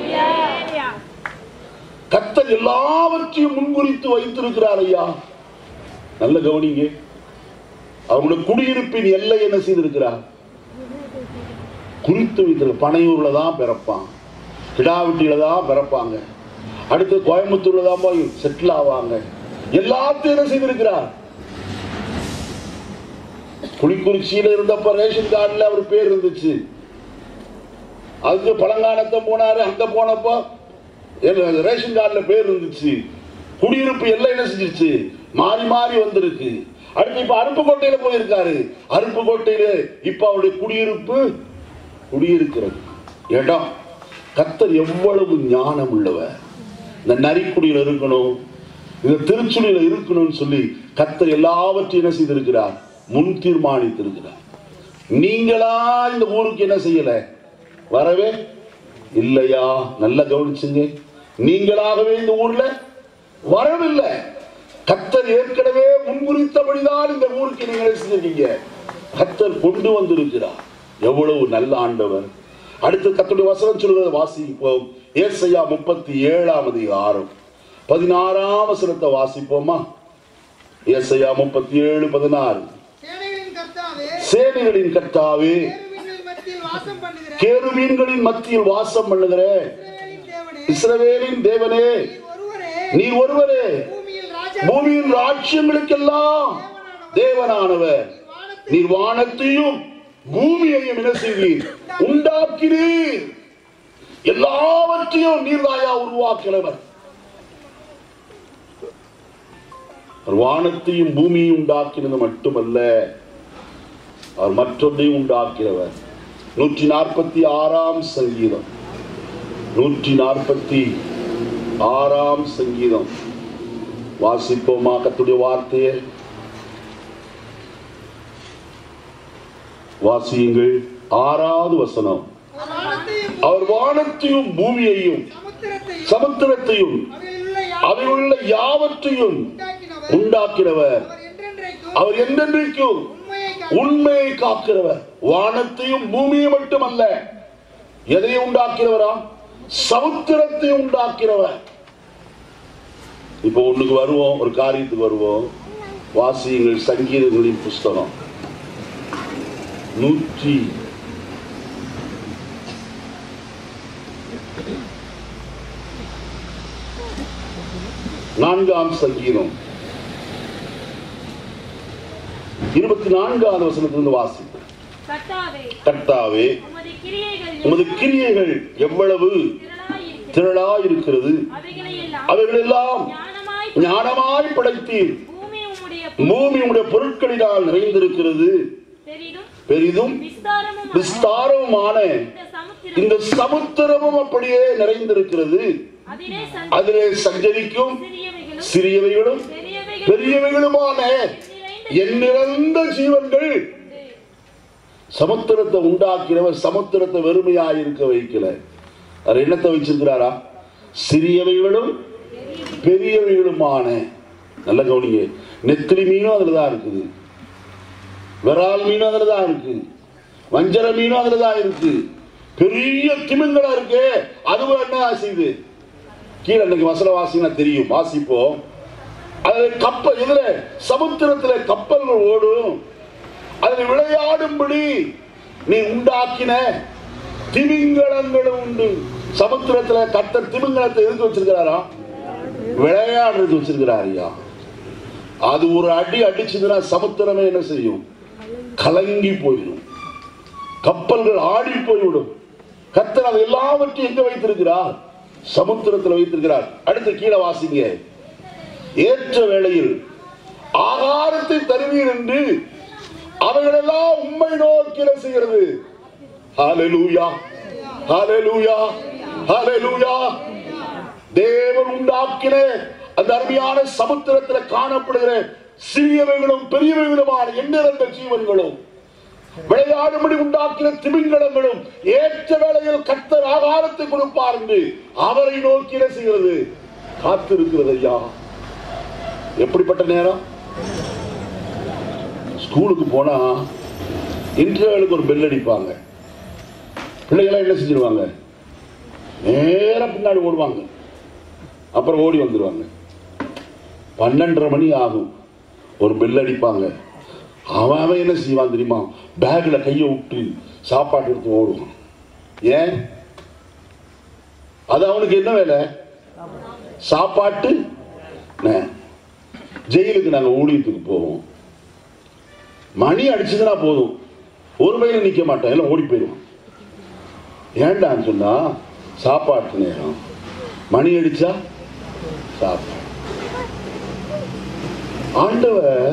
கத்தர் எல்லாவற்றையும் முன்குறித்து வைத்திருக்கிறார் ஐயா நல்ல கவனிங்க அவருடைய குடியிருப்பின் எல்லை என்ன செய்திருக்கிறார் குறித்து வைத்திருக்க பனையூர்ல தான் பிறப்பான் கிடாவட்டியில தான் பிறப்பாங்க அடுத்து கோயம்புத்தூர்ல தான் போய் செட்டில் ஆவாங்க எல்லாத்தையும் என்ன செய்திருக்கிறார் புலிக்குறிச்சியில இருந்தப்ப ரேஷன் கார்டுல அவர் பேர் இருந்துச்சு அதுக்கு பழங்கானத்தை போனாரு அங்க போனப்போ என்ன, ரேஷன் கார்டுல பேர் இருந்துச்சு குடியிருப்பு எல்லாம் என்ன செஞ்சிருச்சு மாறி மாறி வந்திருக்கு அடுத்து இப்ப அருப்புக்கோட்டையில போயிருக்காரு அருப்புக்கோட்டையில இப்ப அவருடைய குடியிருப்பு குடியிருக்கிறது இடம் கத்தர் எவ்வளவு ஞானம் உள்ளவர் இந்த நரிக்குடியில இருக்கணும் இந்த திருச்சுழியில இருக்கணும்னு சொல்லி கத்தர் எல்லாவற்றையும் என்ன செய்திருக்கிறார் முன் தீர்மானித்திருக்கிறார் நீங்களா இந்த ஊருக்கு என்ன செய்யல வரவே இல்லையா நல்லா கவனிச்சுங்க நீங்களாகவே இந்த ஊர்ல வரவில்லை கத்தர் ஏற்கனவே முன்குறித்தபடிதான் இந்த ஊருக்கு நீங்க என்ன செஞ்சிருக்கீங்க கத்தர் கொண்டு வந்திருக்கிறார் எவ்வளவு நல்ல ஆண்டவர் அடுத்து கத்தருடைய வசனம் சொல்கிறத வாசிப்போம் ஏசையா முப்பத்தி ஏழாம் அதிகாரம் பதினாறாம் வசனத்தை வாசிப்போமா ஏசையா முப்பத்தி ஏழு பதினாறு சேனைகளின் கர்த்தாவே சேனைகளின் கர்த்தாவே கேருபீன்களின் மத்தியில் வாசம் பண்ணுகிற கேருபீன்களின் மத்தியில் வாசம் பண்ணுகிற இஸ்ரவேலின் இஸ்ரவேலின் தேவனே தேவனே நீர் ஒருவரே நீர் ஒருவரே பூமியில் ராஜா பூமியின் ராஜ்யங்களுக்கெல்லாம் தேவனானவர் வானத்தை நீர் வானத்தையும் பூமியையும் என்ன செய்வீர் உண்டாக்கினீர் எல்லாவற்றையும் நீர்தாயா உருவாக்கிறவர் அவர் வானத்தையும் பூமியையும் உண்டாக்கினது மட்டுமல்ல அவர் மற்றொன்றையும் உண்டாக்கிறவர் நூற்றி நாற்பத்தி ஆறாம் சங்கீதம் நூற்றி நாற்பத்தி ஆறாம் சங்கீதம் வாசிப்போமா கத்துடைய வார்த்தையை வாசியுங்கள் ஆறாவது வசனம் வானத்தையும் அவர் வானத்தையும் பூமியையும் சமுத்திரத்தையும் சமுத்திரத்தையும் அவையில் உள்ள அதில் உள்ள யாவையும் யாவற்றையும் உண்டாக்கினவர் உண்டாக்கிறவர் அவர் என்றென்றைக்கும் அவர் என்றென்றைக்கும் உண்மையை காத்து உண்மையை காக்கிறவர் வானத்தையும் பூமியை மட்டுமல்ல எதை உண்டாக்கிறவராம் சமுத்திரத்தை உண்டாக்கிறவர் இப்போ ஒண்ணுக்கு வருவோம் ஒரு காரியத்துக்கு வருவோம் வாசியுங்கள் சங்கீதங்களின் புஸ்தகம் நூற்றி நான்காம் சங்கீதம் இருபத்தி நான்காவது வசனத்திலிருந்து வாசி கர்த்தாவே கர்த்தாவே உமது கிரியைகள் உமது கிரியைகள் எவ்வளவு திரளாயிருக்கிறது. திரளா இருக்கிறது அவைகளையெல்லாம் அவைகளெல்லாம் ஞானமாய் ஞானமாய் படைத்தீர் பூமி உம்முடைய பூமி உடைய பொருட்களினால் நிறைந்திருக்கிறது பெரிதும் பெரிதும் விஸ்தாரமும் விஸ்தாரமுமான இந்த சமுத்திரம் இந்த சமுத்திரமும் அப்படியே நிறைந்திருக்கிறது அதிலே அதிலே சஞ்சரிக்கும் சிறியவைகளும் சிறியவைகளும் பெரியவைகளும் பெரியவைகளுமான எண்ணிறந்த ஜீவன்கள் உண்டு. சமுத்திரத்தை உண்டாக்கிறவர் சமுத்திரத்தை வெறுமையாயிருக்க வைக்கல அவர் என்னத்தை வச்சிருக்கிறாரா சிறியவைகளும் பெரியவைகளுமான நல்ல கவனிங்க நெத்திலி மீனும் அதுல தான் இருக்குது விரால் மீனும் அதுல தான் இருக்கு வஞ்சர மீனும் அதுல தான் இருக்கு பெரிய திமிங்கலா இருக்கு அதுவும் என்ன செய்யுது கீழே இன்னைக்கு வசன வாசினா தெரியும் வாசிப்போம் அது கப்பல் இதுல சமுத்திரத்துல கப்பல்கள் ஓடும் அதில் விளையாடும்படி நீ உண்டாக்கின திமிங்கலங்களும் உண்டு சமுத்திரத்துல கத்த திமிங்கலத்தை எதுக்கு வச்சிருக்கிறாரா விளையாடுறது வச்சிருக்கிறார் ஐயா அது ஒரு அடி அடிச்சதுன்னா சமுத்திரமே என்ன செய்யும் கலங்கி போயிடும் கப்பல்கள் ஆடி போய்விடும் கத்தர் அது எல்லாவற்றையும் எங்க வைத்திருக்கிறார் சமுத்திரத்தில் வைத்திருக்கிறார் அடுத்து கீழே வாசிங்க ஏற்ற வேளையில் ஆகாரத்தை தருவீர் என்று அவைகளெல்லாம் உண்மை நோக்கி என்ன செய்கிறது ஹalleluya ஹalleluya ஹalleluya தேவன் உண்டாக்கின அந்த அருமையான சமுத்திரத்தில் காணப்படுகிற சிறியவைகளும் பெரியவைகளுமான எண்ணிறந்த ஜீவன்களும் விளையாடும்படி உண்டாக்கின திமிங்கலங்களும் ஏற்ற வேளையில் கர்த்தர் ஆகாரத்தை கொடுப்பார் என்று அவரை நோக்கி என்ன செய்கிறது காத்திருக்கிறது ஐயா எப்படிப்பட்ட நேரம் ஸ்கூலுக்கு போனா இன்டர்வலுக்கு ஒரு பெல் அடிப்பாங்க பிள்ளைகளாம் என்ன செஞ்சிருவாங்க நேரா பின்னாடி ஓடுவாங்க அப்புறம் ஓடி வந்துடுவாங்க பன்னெண்டரை மணி ஆகும் ஒரு பெல் அடிப்பாங்க அவன் அவன் என்ன செய்வான் தெரியுமா பேக்ல கையை விட்டு சாப்பாடு எடுத்து ஓடுவான் ஏன் அது அவனுக்கு என்ன வேலை சாப்பாட்டு நே- ஜெயிலுக்கு நாங்க ஊழியத்துக்கு போவோம் மணி அடிச்சதுன்னா போதும் ஒரு பையில நிக்க மாட்டேன் எல்லாம் ஓடி போயிடுவான் ஏன்டான்னு சொன்னா சாப்பாட்டு நேரம் மணி அடிச்சா சாப்பாடு ஆண்டவர்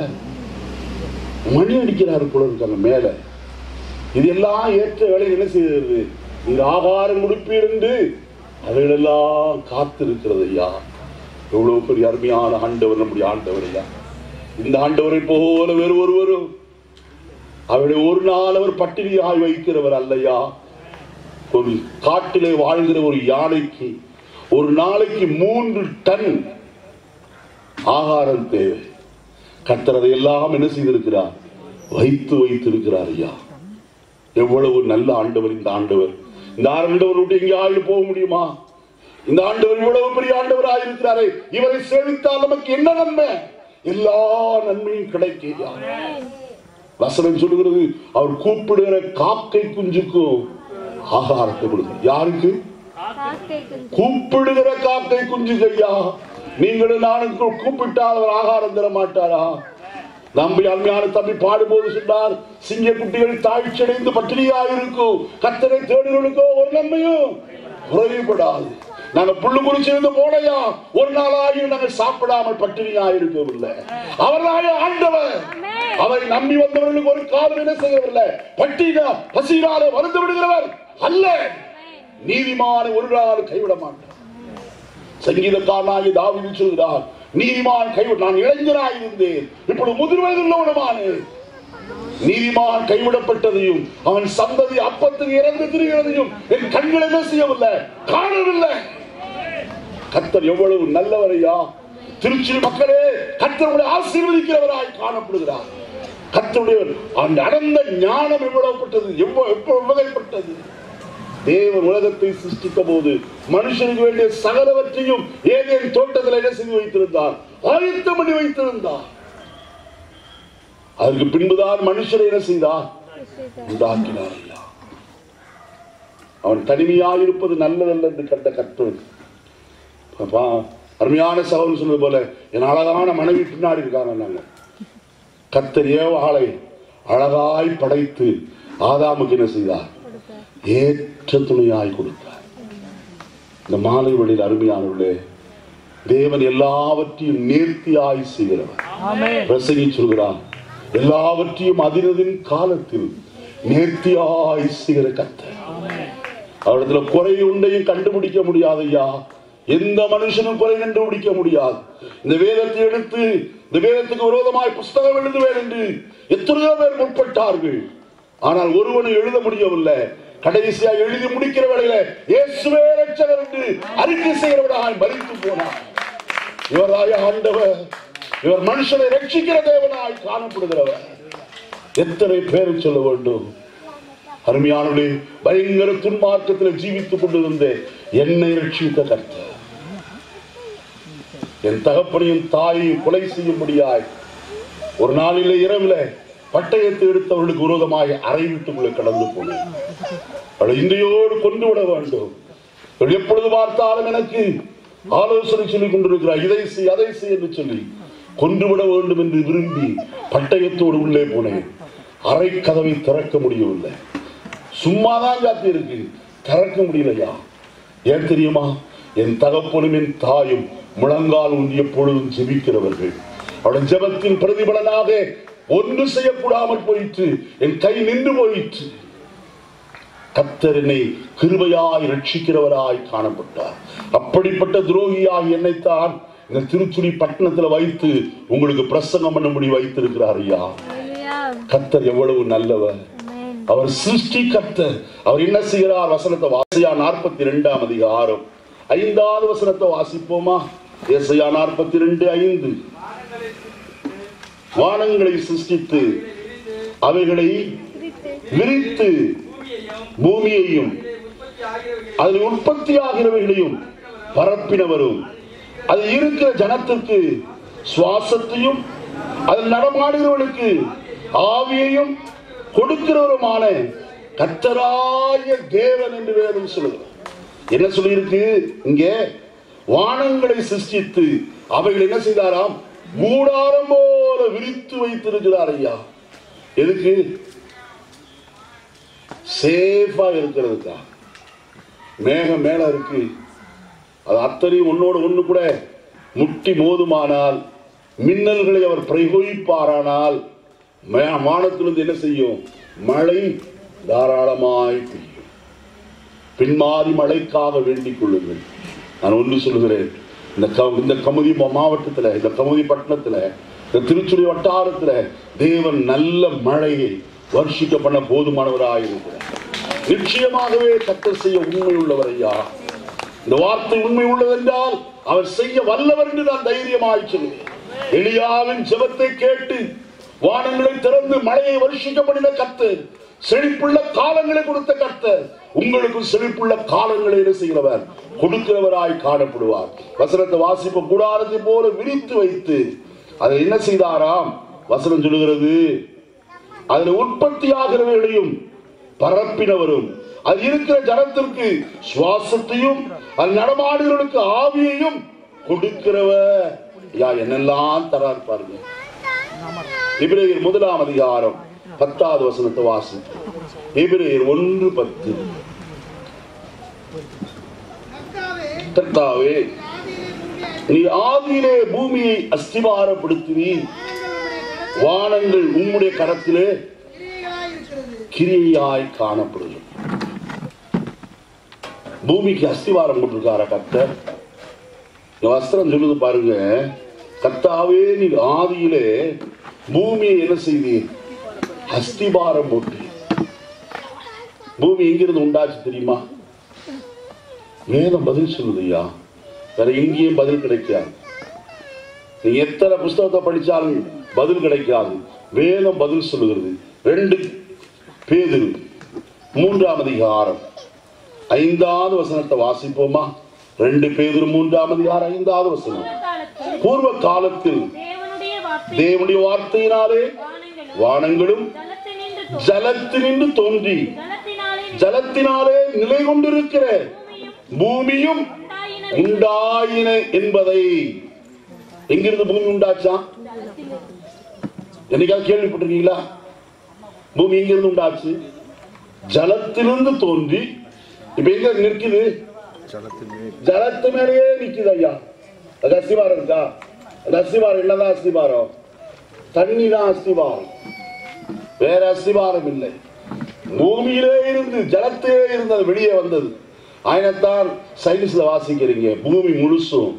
மணி அடிக்கிறாரு போல இருக்காங்க மேல இது எல்லாம் ஏற்ற வேலை என்ன செய்கிறது இந்த ஆகாரம் முடிப்பிருந்து அவைகளெல்லாம் காத்திருக்கிறது ஐயா எவ்வளவு பெரிய அருமையான ஆண்டவர் நம்முடைய ஆண்டவர் ஐயா இந்த ஆண்டவரை போல வேறு ஒருவரும் அவருடைய ஒரு நாள் அவர் பட்டினியாய் வைக்கிறவர் அல்லையா ஒரு காட்டிலே வாழ்கிற ஒரு யானைக்கு ஒரு நாளைக்கு மூன்று டன் ஆகாரம் தேவை கர்த்தர் அதை எல்லாம் என்ன செய்திருக்கிறார் வைத்து வைத்திருக்கிறார் ஐயா எவ்வளவு நல்ல ஆண்டவர் இந்த ஆண்டவர் இந்த ஆண்டவர் விட்டு எங்கேயாவது போக முடியுமா இந்த ஆண்டவர் இவ்வளவு பெரிய ஆண்டவராக இருக்கிறாரே இவரை சேவித்தால் நமக்கு என்ன நன்மை எல்லா நன்மையும் கிடைக்கும் வசனம் சொல்லுகிறது அவர் கூப்பிடுகிற காக்கை குஞ்சுக்கும் ஆகாரத்தை கொடுக்கிறார் யாருக்கு கூப்பிடுகிற காக்கை குஞ்சு ஐயா நீங்களும் நானும் கூ- கூப்பிட்டால் அவர் ஆகாரம் தர மாட்டாரா நம்பி அருமையான தம்பி பாடும்போது சொன்னார் சிங்க குட்டிகள் தாழ்ச்சியடைந்து பட்டினியா இருக்கும் கத்தரை தேடுகளுக்கோ ஒரு நன்மையும் குறைவுபடாது நாங்க புல்லு குறிச்சிருந்து போனையா ஒரு நாளாகி நாங்கள் சாப்பிடாமல் பட்டினியா இருக்கவில்லை அவர்களாக ஆண்டவர் அவரை நம்பி வந்தவர்களுக்கு ஒரு காலம் என்ன செய்யவில்லை பட்டினா பசியினாலே வருந்து விடுகிறவர் அல்ல நீதிமான ஒரு நாள் கைவிட மாட்டார் சங்கீதக்காரனாகி தாவீது சொல்கிறார் நீதிமான் கைவிட நான் இளைஞனாய் இருந்தேன் இப்பொழுது முதிர் வயதுள்ளவனுமானேன் நீதிமான் கைவிடப்பட்டதையும் அவன் சந்ததி அப்பத்துக்கு இறந்து திரிகிறதையும் என் கண்கள் என்ன செய்யவில்லை காணவில்லை கத்தர் எவ்வளவு நல்லவரையா திருச்சி மக்களே கத்தருடைய ஆசீர்வதிக்கிறவராய் காணப்படுகிறார் கத்தருடைய அந்த அடர்ந்த ஞானம் எவ்வளவுப்பட்டது எவ்வளவு எவ்வளவு வகைப்பட்டது தேவன் உலகத்தை சிருஷ்டித்த போது மனுஷனுக்கு வேண்டிய சகலவற்றையும் ஏதேன் தோட்டத்தில் என்ன செய்து வைத்திருந்தார் ஆயத்தம் பண்ணி வைத்திருந்தார் அதற்கு பின்புதான் மனுஷரை என்ன செய்தார் உண்டாக்கினார் ஐயா. அவன் தனிமையாயிருப்பது நல்லதல்ல என்று கண்ட கற்பன் அப்பா, அருமையான சகோதரன் சொன்னது போல என் அழகான மனைவி பின்னாடி இருக்காங்க நாங்க கத்தர் ஏவாளை அழகாய் படைத்து ஆதாமுக்கு என்ன செய்தார் ஏற்ற துணையாய் கொடுத்தார் இந்த மாலை வழியில் அருமையானவர்களே தேவன் எல்லாவற்றையும் நேர்த்தியாய் செய்கிறவர் பிரசங்கி சொல்கிறார் எல்லாவற்றையும் அதினதின் காலத்தில் நேர்த்தியாய் செய்கிற கத்தர் அவரிடத்துல குறை உண்டையும் கண்டுபிடிக்க முடியாது ஐயா எந்த மனுஷனும் குறை கண்டுபிடிக்க முடியாது இந்த வேதத்தை எடுத்து இந்த வேதத்துக்கு விரோதமாய் புஸ்தகம் எழுதுவேன் என்று எத்தனையோ பேர் முற்பட்டார்கள் ஆனால் ஒருவனும் எழுத முடியவில்லை கடைசியா எழுதி முடிக்கிற வேளையில இயேசுவே ரட்சகர் என்று அறிக்கை செய்கிறவனாய் மறித்து போனார் இவராய ஆண்டவர் இவர் மனுஷனை ரட்சிக்கிற தேவனாய் காணப்படுகிறவர் எத்தனை பேரை சொல்ல வேண்டும் அருமையானவர்களே பயங்கர துன்மார்க்கத்தில் ஜீவித்துக் கொண்டிருந்த என்னை ரட்சித்த கர்த்தர் என் தகப்பனையும் தாயையும் கொலை செய்யும்படியாய் ஒரு நாளிலே இரவுல பட்டயத்தை எடுத்தவர்களுக்கு விரோதமாய் அறை வீட்டுக்குள்ளே கடந்து போனேன் அவளை இன்றையோடு கொண்டு விட வேண்டும் அவள் எப்பொழுது பார்த்தாலும் எனக்கு ஆலோசனை சொல்லிக் கொண்டிருக்கிறார் இதை செய் அதை செய் என்று சொல்லி கொண்டு விட வேண்டும் என்று விரும்பி பட்டயத்தோடு உள்ளே போனேன் அறை கதவை திறக்க முடியவில்லை சும்மாதான் காத்து இருக்கு திறக்க முடியலையா ஏன் தெரியுமா என் தகப்பனும் என் தாயும் முழங்கால் ஊன்றி எப்பொழுதும் ஜெபிக்கிறவர்கள் அவருடைய ஜெபத்தின் பிரதிபலனாக ஒன்று செய்யக்கூடாமல் போயிற்று என் கை நின்று போயிற்று கத்தர் என்னை கிருபையாய் ரட்சிக்கிறவராய் காணப்பட்டார் அப்படிப்பட்ட துரோகியாய் என்னைத்தான் இந்த திருச்சுடி பட்டணத்துல வைத்து உங்களுக்கு பிரசங்கம் பண்ண முடி வைத்திருக்கிறார் ஐயா கத்தர் எவ்வளவு நல்லவர் அவர் சிருஷ்டி கர்த்தர் அவர் என்ன செய்கிறார் வசனத்தை வாசியா நாற்பத்தி ரெண்டாம் அதிகாரம் ஐந்தாவது வசனத்தை வாசிப்போமா ஏசையா நாற்பத்தி ரெண்டு ஐந்து வானங்களை சிருஷ்டித்து அவைகளை விரித்து பூமியையும் பூமியையும் உற்பத்தி ஆகியவைகளை அதில் உற்பத்தி ஆகிறவைகளையும் பரப்பினவரும் அது இருக்கிற ஜனத்திற்கு சுவாசத்தையும் அதில் நடமாடுகிறவர்களுக்கு ஆவியையும் கொடுக்கிறவருமான கத்தராய தேவன் என்று வேதம் சொல்லுகிறார் என்ன சொல்லியிருக்கு இங்கே வானங்களை சிருஷ்டித்து அவைகள் என்ன செய்தாராம் மூடாரம் போல விரித்து வைத்திருக்கிறார் ஐயா எதுக்கு சேஃபா இருக்கிறதுக்கா மேகம் மேல இருக்கு அது அத்தனையும் ஒன்னோடு ஒண்ணு கூட முட்டி மோதுமானால் மின்னல்களை அவர் பிரயோகிப்பாரானால் மே- வானத்திலிருந்து என்ன செய்யும் மழை தாராளமாய் பெய்யும் பின்மாறி மழைக்காக வேண்டிக் கொள்ளுங்கள் நான் ஒன்று சொல்கிறேன் இந்த க- இந்த கமுதி மா- மாவட்டத்துல இந்த கமுதி பட்டணத்துல இந்த திருச்சுடி வட்டாரத்துல தேவன் நல்ல மழையை வர்ஷிக்க பண்ண போதுமானவராக இருக்கிறார் நிச்சயமாகவே கத்தர் செய்ய உண்மை உள்ளவர் ஐயா இந்த வார்த்தை உண்மை உள்ளதென்றால் அவர் செய்ய வல்லவர் என்று நான் தைரியமாய் சொல்லுவேன் எலியாவின் ஜெபத்தை கேட்டு வானங்களை திறந்து மழையை வருஷிக்க பண்ணின கர்த்தர் செழிப்புள்ள காலங்களை கொடுத்த கர்த்தர் உங்களுக்கும் செழிப்புள்ள காலங்களை என்ன செய்கிறவர் கொடுக்கிறவராய் காணப்படுவார் வசனத்தை வாசிப்பு கூடாரத்தை போல விரித்து வைத்து அதை என்ன செய்தாராம் வசனம் சொல்லுகிறது அதில் உற்பத்தி ஆகிறவர்களையும் பரப்பினவரும் அது இருக்கிற ஜனத்திற்கு சுவாசத்தையும் அது நடமாடுகிறவர்களுக்கு ஆவியையும் கொடுக்கிறவர் யா என்னெல்லாம் தரார் பாருங்க எபிரேயர் முதலாம் அதிகாரம் பத்தாவது வசனத்தை வாசி எபிரேயர் ஒன்று பத்து கர்த்தாவே, கர்த்தாவே ஆதியிலே பூமியை நீ ஆதியிலே பூமியை அஸ்திபாரப்படுத்துவி வானங்கள் உம்முடைய கரத்தில் வானங்கள் உம்முடைய கரத்திலே கிரியைகளாயிருக்கிறது. கிரியையாய் காணப்படுகிறது பூமிக்கு அஸ்திவாரம் போட்டிருக்கார கர்த்தர் இந்த வஸ்திரம் சொல்லுது பாருங்க கர்த்தாவே நீ ஆதியிலே பூமியை என்ன செய்தீர் அஸ்திபாரம் போட்டு பூமி எங்கிருந்து உண்டாச்சு தெரியுமா வேதம் பதில் சொல்லுது ஐயா வேற எங்கேயும் பதில் கிடைக்காது நீ எத்தனை புஸ்தகத்தை படிச்சாலும் பதில் கிடைக்காது வேதம் பதில் சொல்லுகிறது ரெண்டு பேது மூன்றாம் அதிகாரம் ஐந்தாவது வசனத்தை வாசிப்போமா ரெண்டு பேது மூன்றாம் அதிகாரம் ஐந்தாவது வசனம் காலத்தில் பூர்வ காலத்தில் தேவனுடைய வார்த்தை தேவனுடைய வார்த்தையினாலே வானங்களும் வானங்களும் ஜலத்தினின்று தோ- ஜலத்தினின்று தோன்றி ஜலத்தினாலே ஜலத்தினாலே நிலை கொண்டிருக்கிற பூமியும் பூமியும் உண்டாயின உண்டாயின என்பதை எங்கிருந்து பூமி உண்டாச்சா என்னைக்காவது கேள்விப்பட்டிருக்கீங்களா பூமி எங்கிருந்து உண்டாச்சு ஜலத்திலிருந்து தோன்றி இப்ப எங்க நிற்குது ஜலத்து மேலேயே நிக்குது ஐயா அது அஸ்திவாரம் இருக்கா அது அஸ்திவாரம் என்னதான் அஸ்திவாரம் தண்ணி தான் அஸ்திவாரம் வேற அஸ்திவாரம் இல்லை பூமியிலே இருந்து ஜலத்திலே இருந்து அது வெளியே வந்தது ஆயினத்தான் சயின்ஸ்ல வாசிக்கிறீங்க பூமி முழுசும்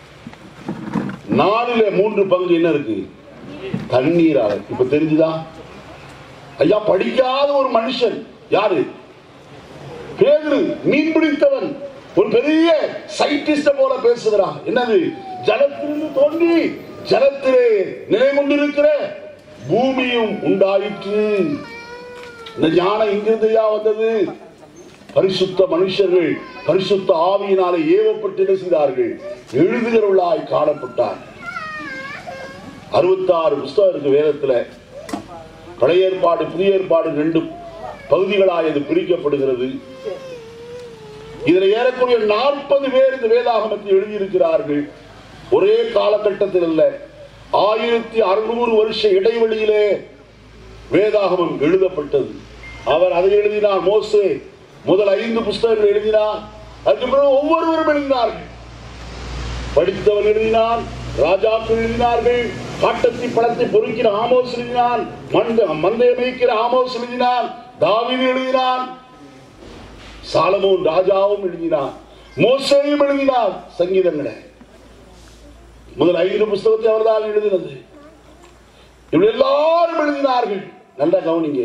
நாலுல மூன்று பங்கு என்ன இருக்கு தண்ணீரால இப்ப தெரிஞ்சுதா ஐயா படிக்காத ஒரு மனுஷன் யாரு பேதுரு மீன் பிடித்தவன் ஒரு பெரிய சயின்டிஸ்ட போல பேசுகிறான் என்னது ஜலத்திலிருந்து தோன்றி ஜலத்திலே நிலை கொண்டிருக்கிற பூமியும் உண்டாயிற்று இந்த ஞானம் இங்கிருந்தையா வந்தது பரிசுத்த மனுஷர்கள் பரிசுத்த ஆவியினாலே ஏவப்பட்டு என்ன செய்தார்கள் எழுதுகிறவர்களாய் காணப்பட்டார் அறுபத்தாறு புஸ்தகம் இருக்கு வேதத்துல பழைய ஏற்பாடு புதிய ஏற்பாடு ரெண்டு பகுதிகளாய் இது பிரிக்கப்படுகிறது இதுல ஏறக்குறைய நாற்பது பேர் இந்த வேதாகமத்தில் எழுதியிருக்கிறார்கள் ஒரே காலகட்டத்தில் அல்ல ஆயிரத்தி அறுநூறு வருஷ இடைவெளியிலே வேதாகமம் எழுதப்பட்டது அவர் அதை எழுதினார் மோசே முதல் ஐந்து புஸ்தகங்கள் எழுதினார் அதுக்கு பிறகு ஒவ்வொருவரும் எழுதினார்கள் படித்தவன் எழுதினான் ராஜாக்கள் எழுதினார்கள் காட்டத்தி பழத்தை பொறுக்கிற ஆமோஸ் எழுதினான் மந்த மந்தைய மேய்க்கிற ஆமோஸ் எழுதினான் தாவீது எழுதினான் சாலமோன் ராஜாவும் எழுதினான் மோசேயும் எழுதினார் சங்கீதங்களை முதல் ஐந்து புஸ்தகத்தை அவர்தான் எழுதினது இவர்கள் எல்லாரும் எழுதினார்கள் நல்லா கவனிங்க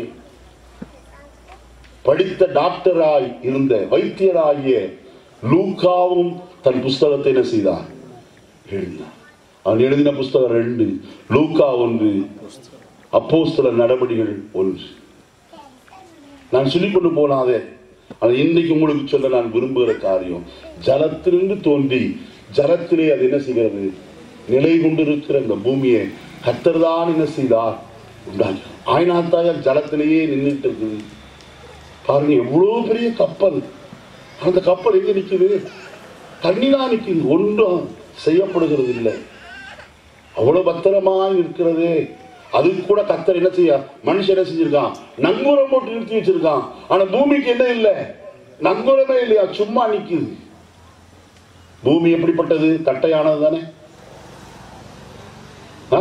படித்த டாக்டராய் இருந்த வைத்தியராகிய லூக்காவும் தன் புஸ்தகத்தை என்ன செய்தான் எழுதினான் அவன் எழுதின புஸ்தகம் ரெண்டு லூக்கா ஒன்று அப்போஸ்தல நடவடிகள் ஒன்று நான் சொல்லிக் கொண்டு போனாதே அது இன்னைக்கு உங்களுக்கு சொல்ல நான் விரும்புகிற காரியம் ஜலத்திலிருந்து தோன்றி ஜலத்திலே அது என்ன செய்கிறது நிலை கொண்டிருக்கிற இந்த பூமியை கர்த்தர் தான் என்ன செய்தார் உண்டாக்கி ஆயினாத்தாயால் ஜலத்திலேயே நின்றுட்டு இருக்குது பாருங்க எவ்வளவு பெரிய கப்பல் அந்த கப்பல் எங்க நிக்குது தண்ணிதான் நிக்குது ஒன்றும் செய்யப்படுகிறது இல்லை அவ்வளவு பத்திரமாய் இருக்கிறது அது கூட கத்தர் என்ன செய்ய மனுஷன் என்ன செஞ்சிருக்கான் நங்கூரம் போட்டு நிறுத்தி வச்சிருக்கான் ஆனா பூமிக்கு என்ன இல்லை நங்கூரமே இல்லையா சும்மா நிக்குது பூமி எப்படிப்பட்டது தட்டையானது தானே ஆ?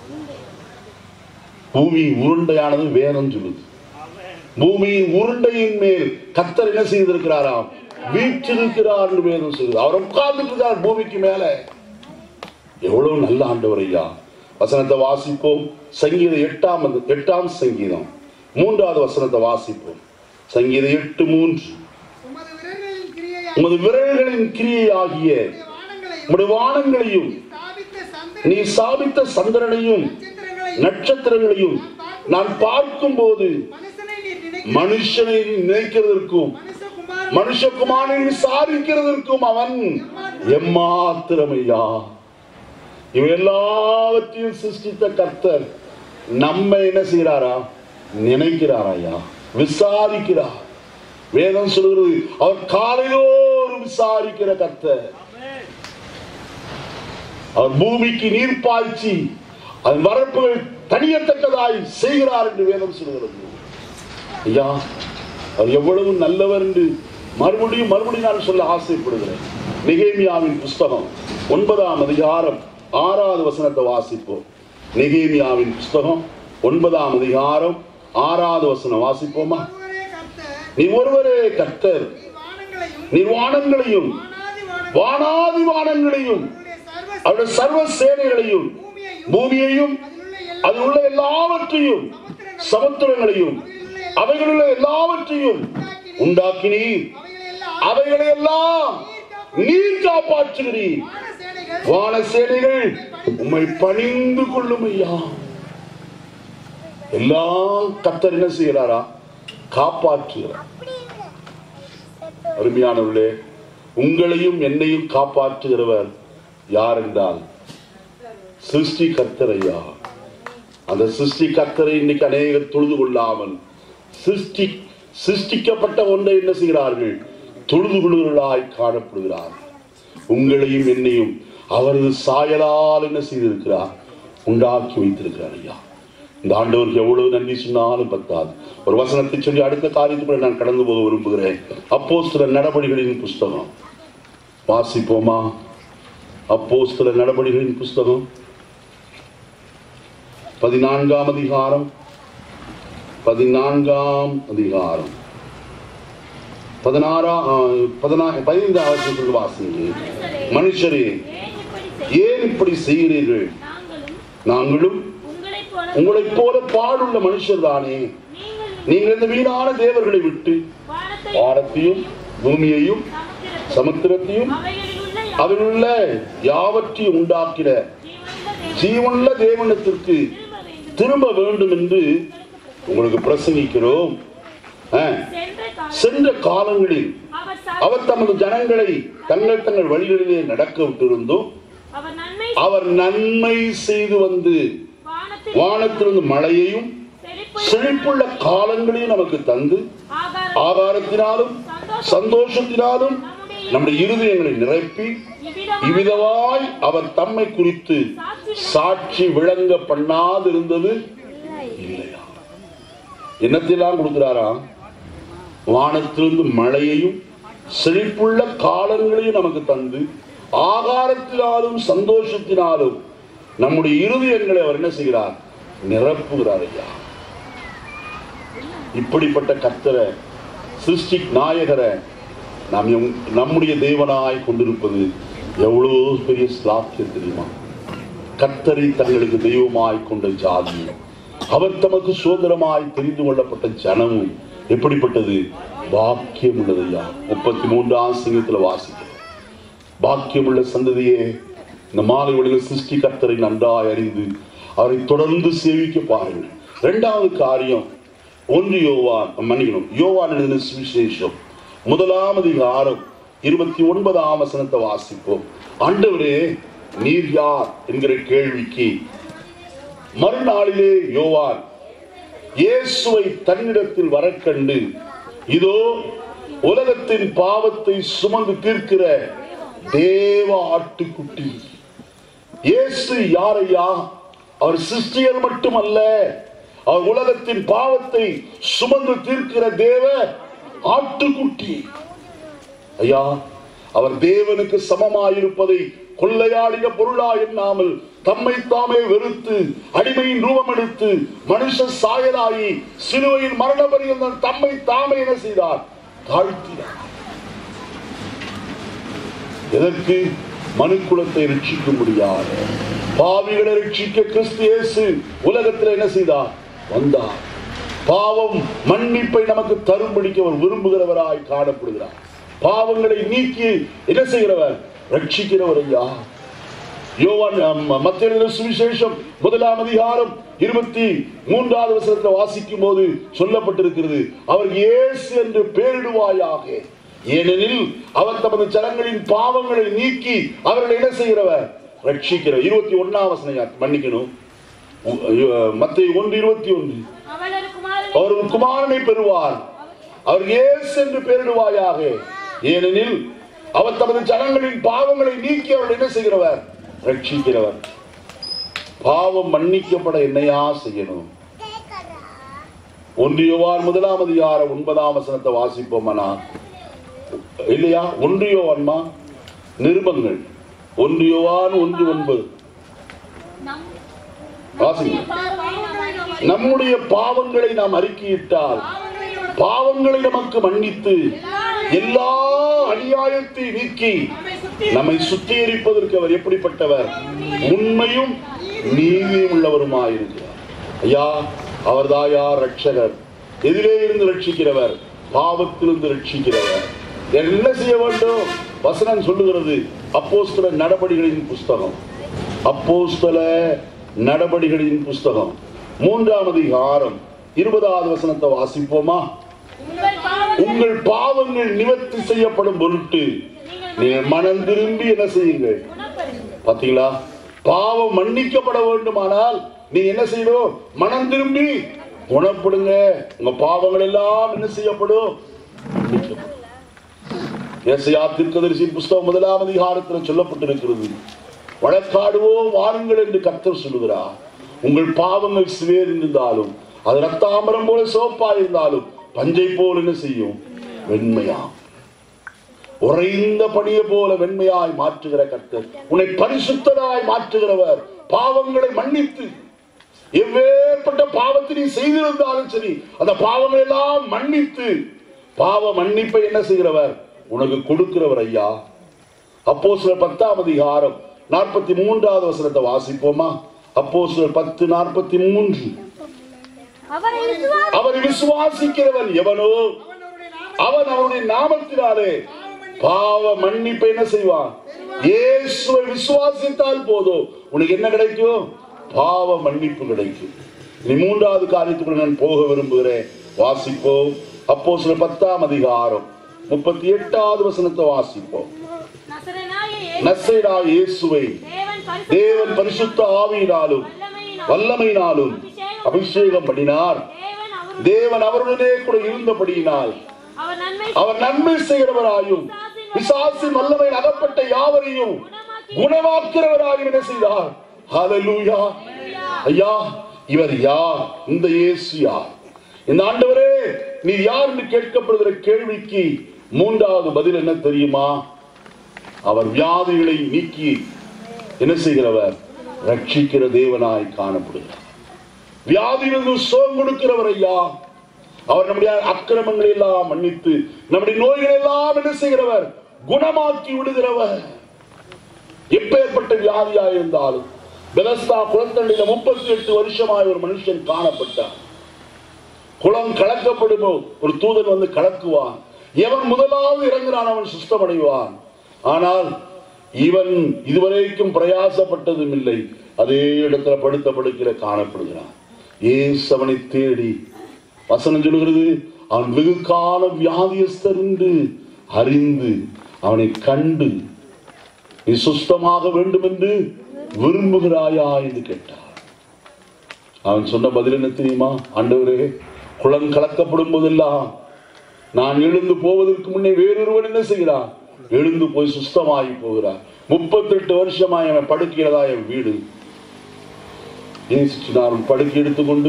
பூமி உருண்டையானது வேதம் சொல்லுது பூமியின் உருண்டையின் மேல் கத்தர் என்ன செய்திருக்கிறாராம் வீற்றிருக்கிறார் என்று வேதம் சொல்லுது அவர் உட்கார்ந்துட்டு இருக்கார் பூமிக்கு மேல எவ்வளவு நல்ல ஆண்டவர் ஐயா வசனத்தை வாசிப்போம் சங்கீதம் எட்டாம் வந்து- எட்டாம் சங்கீதம் மூன்றாவது வசனத்தை வாசிப்போம் சங்கீதம் எட்டு மூன்று உமது விரல்களின் கிரியையாகிய உமது விரல்களின் கிரியையாகிய வானங்களையும் உமது வானங்களையும் ஸ்தாபித்த நீ சந்திரன் சாபித்த சந்திரனையும் நட்சத்திரங்களையும் நட்சத்திரங்களையும் நான் பார்க்கும்போது மனுஷனை நீ நினைக்க மனுஷனை நினைக்கிறதற்கும் மனுஷகுமாரன் மனுஷகுமாரனை விசாரிக்கிறதற்கும் அவன் எம்மாத்திரமையா இவ எல்லாவற்றையும் சிருஷ்டித்த கர்த்தர் நம்ம என்ன செய்யறாரா நினைக்கிறாராயா விசாரிக்கிறார் வேதம் சொல்கிறது அவர் காலையோடு விசாரிக்கிற கர்த்தர் அவர் பூமிக்கு நீர் பாய்ச்சி அதன் வரப்புகள் தனியத்தக்கதாய் செய்கிறார் என்று வேதம் சொல்கிறது ஐயா அவர் எவ்வளவு நல்லவர் என்று மறுபடியும் மறுபடியும் நான் சொல்ல ஆசைப்படுகிறேன் நெகேமியாவின் புஸ்தகம் ஒன்பதாம் அதிகாரம் ஆறாவது வசனத்தை வாசிப்போம் நெகேமியாவின் புஸ்தகம் ஒன்பதாம் அதிகாரம் ஆறாவது வசனம் வாசிப்போமா ஒருவரே கர்த்தர் நீ ஒருவரே கர்த்தர் நீ வானங்களையும் நீ வானங்களையும் வானாதி வானங்களையும் வானாதி வானங்களையும் உன்னுடைய சர்வ அவருடைய சர்வ சேனைகளையும் பூமியையும் பூமியையும் அதிலுள்ள எல்லா அதில் உள்ள எல்லாவற்றையும் சமுத்திரங்களையும் அவைகளுள்ள எல்லாவற்றையும் உண்டாக்கினீர் அவைகளை எல்லாம் அவைகளை எல்லாம் நீர் காப்பாற்றுகிறீர் வான சேனைகள் வான சேனைகள் உம்மை பணிந்து கொள்ளும் ஐயா எல்லாம் கத்தர் என்ன செய்கிறாரா காப்பாற்றுகிறார் அருமையானவர்களே உங்களையும் என்னையும் காப்பாற்றுகிறவர் யார் என்றால் சிருஷ்டி கர்த்தர் ஐயா அந்த சிருஷ்டி கர்த்தரை இன்னைக்கு அநேகர் தொழுது கொள்ளாமல் சிருஷ்டி சிருஷ்டிக்கப்பட்ட ஒன்றை என்ன செய்கிறார்கள் தொழுது கொள்ளுகிறாய் காணப்படுகிறார் உங்களையும் என்னையும் அவரது சாயலால் என்ன செய்திருக்கிறார் உண்டாக்கி வைத்திருக்கிறார் ஐயா இந்த ஆண்டவருக்கு எவ்வளவு நன்றி சொன்னாலும் பத்தாது ஒரு வசனத்தை சொல்லி அடுத்த காரியத்துக்குள்ள நான் கடந்து போக விரும்புகிறேன் அப்போ சில நடவடிக்கைகளின் புஸ்தகம் வாசிப்போமா அப்போ சில நடவடிக்கைகளின் புஸ்தகம் பதினான்காம் அதிகாரம் பதினான்காம் அதிகாரம் பதினாறாம் பதினா பதினைந்தாவது சொல்லி வாசிங்க மனுஷரே ஏன் இப்படி செய் ஏன் இப்படி செய்கிறீர்கள் நாங்களும் நாங்களும் உங்களைப் போல உங்களைப் போல பாடுள்ள மனுஷர் தானே நீங்கள் நீங்கள் இந்த வீணான தேவர்களை விட்டு வானத்தை வானத்தையும் பூமியையும் சமுத்திரத்தை சமுத்திரத்தையும் அவைகளில் உள்ள அதில் உள்ள யாவற்றையும் உண்டாக்கிற ஜீவனுள்ள தேவன் ஜீவனுள்ள தேவனத்திற்கு திரும்ப வேண்டும் திரும்ப வேண்டும் என்று உங்களுக்கு பிரசங்கிக்கிறோம் ஆ, சென்ற காலம் சென்ற காலங்களில் அவர் ச- அவர் தமது ஜனங்களை தங்கள் தங்கள் வழிகளிலே நடக்க விட்டிருந்தும் அவர் நன்மை அவர் நன்மை செய்து வந்து வானத்தில் வானத்திலிருந்து மழையையும் செழிப்பு செழிப்புள்ள காலங்களையும் நமக்கு தந்து ஆகாரம் ஆகாரத்தினாலும் சந்தோஷத்தினாலும் நம்முடைய இருதயங்களை நிரப்பி இவ்விதம் இவ்விதமாய் அவர் தம்மை குறித்து சாட்சி விளங்க பண்ணாதிருந்தது இல்லையா என்னத்தெல்லாம் கொடுக்கிறாரா வானத்திலிருந்து மழையையும் செழிப்புள்ள காலங்களையும் நமக்கு தந்து ஆகாரத்தினாலும் சந்தோஷத்தினாலும் நம்முடைய இருதயங்களை அவர் என்ன செய்கிறார் நிரப்புகிறார் ஐயா இப்படிப்பட்ட கர்த்தரை சிருஷ்டி நாயகரை நாம் எம்- நம்முடைய தேவனாய் கொண்டிருப்பது எவ்வளோ பெரிய ஸ்லாக்கியம் தெரியுமா கர்த்தரை தங்களுக்கு தெய்வமாய் கொண்ட ஜாதி அவர் தமக்கு சுதந்திரமாய் தெரிந்து கொள்ளப்பட்ட ஜனமும் எப்படிப்பட்டது பாக்கியம் உள்ளதையா முப்பத்தி மூன்றாம் சிங்கத்துல வாசிக்கிறோம் பாக்கியமுள்ள சந்ததியே இந்த மாலை ஒளியில் சிருஷ்டி கர்த்தரை நன்றாய் அறிந்து அவரை தொடர்ந்து சேவிக்க பாருங்கள் இரண்டாவது காரியம் ஒன்று யோவான் மன்னிக்கணும் யோவான் எழுதின சுவிசேஷம் முதலாம் அதிகாரம் இருபத்தி ஒன்பதாம் வசனத்தை வாசிப்போம் ஆண்டவரே நீர் யார் என்கிற கேள்விக்கு மறுநாளிலே யோவான் இயேசுவை தன்னிடத்தில் வரக்கண்டு இதோ உலகத்தின் பாவத்தை சுமந்து தீர்க்கிற தேவ ஆட்டுக்குட்டி இயேசு யாரையா அவர் சிருஷ்டியர் மட்டுமல்ல அவர் உலகத்தின் பாவத்தை சுமந்து தீர்க்கிற தேவ ஆட்டுக்குட்டி ஐயா அவர் தேவனுக்கு சமமாயிருப்பதை கொள்ளையாடிய பொருளா எண்ணாமல் தம்மை தாமே வெறுத்து அடிமையின் ரூபம் எடுத்து மனுஷ சாயலாகி சிலுவையின் மரண பரியந்தம் தம்மை தாமே என்ன செய்தார் தாழ்த்தினார் எதற்கு மனுக்குலத்தை ரட்சிக்க முடியாத பாவிகளை ரட்சிக்க கிறிஸ்து இயேசு உலகத்தில் என்ன செய்தார் வந்தார் பாவம் மன்னிப்பை நமக்கு தரும்படிக்கு அவர் விரும்புகிறவராய் காணப்படுகிறார் பாவங்களை நீக்கி என்ன செய்கிறவர் ரட்சிக்கிறவர் ஐயா யோவான் மத்திய சுவிசேஷம் முதலாம் அதிகாரம் இருபத்தி மூன்றாவது வசனத்தில் வாசிக்கும் போது சொல்லப்பட்டிருக்கிறது அவர் இயேசு என்று பெயரிடுவாயாக ஏனெனில் அவர் தமது ஜனங்களின் பாவங்களை நீக்கி அவர்களை என்ன செய்கிறவர் ரட்சிக்கிறவர் இருபத்தி ஒன்னாம் வசனம் மன்னிக்கணும் மத்திய ஒன்று இருபத்தி ஒன்று அவள் ஒரு குமாரனை அவர் ஒரு குமாரனை பெறுவார் அவர் இயேசு என்று பெயரிடுவாயாக ஏனெனில் அவர் தமது ஜனங்களின் பாவங்களை நீக்கி அவர்கள் என்ன செய்கிறவர் ரட்சிக்கிறவர் பாவம் மன்னிக்கப்பட என்னையா செய்யணும் ஒன்றியோவான் முதலாம் அதிகாரம் ஒன்பதாம் வசனத்தை வாசிப்போமனா இல்லையா ஒன்றியோவான்மா நிருபங்கள் ஒன்றியோவான் ஒன்று ஒன்பது நம் வாசிங்க பாவங்களை நாம் அறிக்கை- நம்முடைய பாவங்களை நாம் அறிக்கையிட்டால் பாவங்களை நமக்கு மன்னித்து எல்லா அநியாயத்தை நீக்கி நம்மை சுத்திகரிப்பதற்கு அவர் எப்படிப்பட்டவர் உண்மையும் நீதியும் உள்ளவருமாயிருக்கிறார் ஐயா அவர்தாயா ரட்சகர் எதிலே இருந்து ரட்சிக்கிறவர் பாவத்திலிருந்து ரட்சிக்கிறவர் என்ன செய்ய வேண்டும் வசனம் சொல்லுகிறது அப்போஸ்தல நடபடிகளின் புஸ்தகம் அப்போஸ்தல நடபடிகளின் புஸ்தகம் மூன்றாம் அதிகாரம் இருபதாவது வசனத்தை வாசிப்போமா உங்கள் பாவங்களை உங்கள் பாவங்கள் நிவர்த்தி செய்யப்படும் பொருட்டு நீங்கள் மனம் திரும்பி என்ன செய்யுங்கள் குணப்படுத்துங்கள் பாத்தீங்களா பாவம் மன்னிக்கப்பட வேண்டுமானால் நீ என்ன செய்யணும் மனம் திரும்பி குணப்படுங்க உங்க பாவங்கள் எல்லாம் என்ன செய்யப்படும் மன்னிக்கப்படும் ஏசையா தீர்க்கதரிசியின் புஸ்தகம் முதலாம் அதிகாரத்தில் சொல்லப்பட்டிருக்கிறது வழக்காடுவோம் வாருங்கள் என்று கர்த்தர் சொல்லுகிறார் உங்கள் பாவங்கள் சிவேர் இருந்தாலும் அது ரத்தாம்பரம் போல சோப்பா இருந்தாலும் பஞ்சை போல் என்ன செய்யும் வெண்மையா உறைந்த பணியை போல வெண்மையாய் மாற்றுகிற கர்த்தர் உன்னை பரிசுத்தராய் மாற்றுகிறவர் பாவங்களை மன்னித்து எவ்வேற்பட்ட பாவத்தை நீ செய்திருந்தாலும் சரி அந்த பாவங்களை எல்லாம் மன்னித்து பாவ மன்னிப்பை என்ன செய்கிறவர் உனக்கு கொடுக்கிறவர் ஐயா அப்போ சில பத்தாம் அதிகாரம் நாற்பத்தி மூன்றாவது வசனத்தை வாசிப்போமா அப்போ சில பத்து நாற்பத்தி மூன்று அவரை விசுவாசி அவர் விசுவாசிக்கிறவன் எவனோ அவன் அவருடைய நாமத்தினாலே பாவ மன்னிப்பை என்ன செய்வான் இயேசுவை விசுவாசித்தால் போதும் உனக்கு என்ன கிடைக்கும் பாவ மன்னிப்பு கிடைக்கும் நீ மூன்றாவது காரியத்துக்குள்ள நான் போக விரும்புகிறேன் வாசிப்போம் அப்போ சில பத்தாம் அதிகாரம் முப்பத்தி எட்டாவது வசனத்தை வாசிப்போம் நசரனாகிய இயேசு நசைடா இயேசுவை தேவன் பரிசுத்த தேவன் பரிசுத்த ஆவியினாலும் வல்லமையினால் வல்லமையினாலும் அபிஷேகம் பண்ணினார் தேவன் அவர் தேவன் அவருடனே கூட இருந்தபடியினால் அவர் நன்மை அவர் நன்மை செய்கிறவராயும் பிசாசின் வல்லமை அகப்பட்ட யாவரையும் குணமாக்கிறவராயும் என்ன செய்தார் ஹalleluya ஐயா இவர் யார் இந்த இயேசு யார் இந்த ஆண்டவரே நீ யார் என்று கேட்கப்படுகிற கேள்விக்கு மூன்றாவது பதில் என்ன தெரியுமா அவர் வியாதிகளை நீக்கி என்ன செய்கிறவர் ரட்சிக்கிற தேவனாய் காணப்படுகிறார் வியாதியிலிருந்து சோகம் கொடுக்கிறவர் ஐயா அவர் நம்முடைய அக்கிரமங்களை எல்லாம் மன்னித்து நம்முடைய நோய்களை எல்லாம் என்ன செய்கிறவர் குணமாக்கி விடுகிறவர் எப்பேற்பட்ட வியாதியா இருந்தாலும் பெலஸ்தா குளத்தண்டில முப்பத்தி எட்டு வருஷமாய் ஒரு மனுஷன் காணப்பட்டான் குளம் கலக்கப்படும் ஒரு தூதன் வந்து கலக்குவான் எவன் முதலாவது இறங்குறான் அவன் சுத்தமடைவான் ஆனால் இவன் இதுவரைக்கும் பிரயாசப்பட்டதும் இல்லை அதே இடத்துல படுத்த படுக்கிற காணப்படுகிறான் ஏசு அவனை தேடி வசனம் சொல்கிறது அவன் வெகு கால வியாதியஸ்தர் என்று அறிந்து அவனை கண்டு நீ சுஸ்தமாக வேண்டும் என்று விரும்புகிறாயா என்று கேட்டார் அவன் சொன்ன பதில் என்ன தெரியுமா ஆண்டவரே குளம் கலக்கப்படும் போதெல்லாம் நான் எழுந்து போவதற்கு முன்னே வேறொருவன் என்ன செய்கிறான் எழுந்து போய் சுஸ்தமாகி போகிறான் முப்பத்தெட்டு வருஷமாய் அவன் படுக்கிறதா என் வீடு நான் படுக்கை எடுத்துக்கொண்டு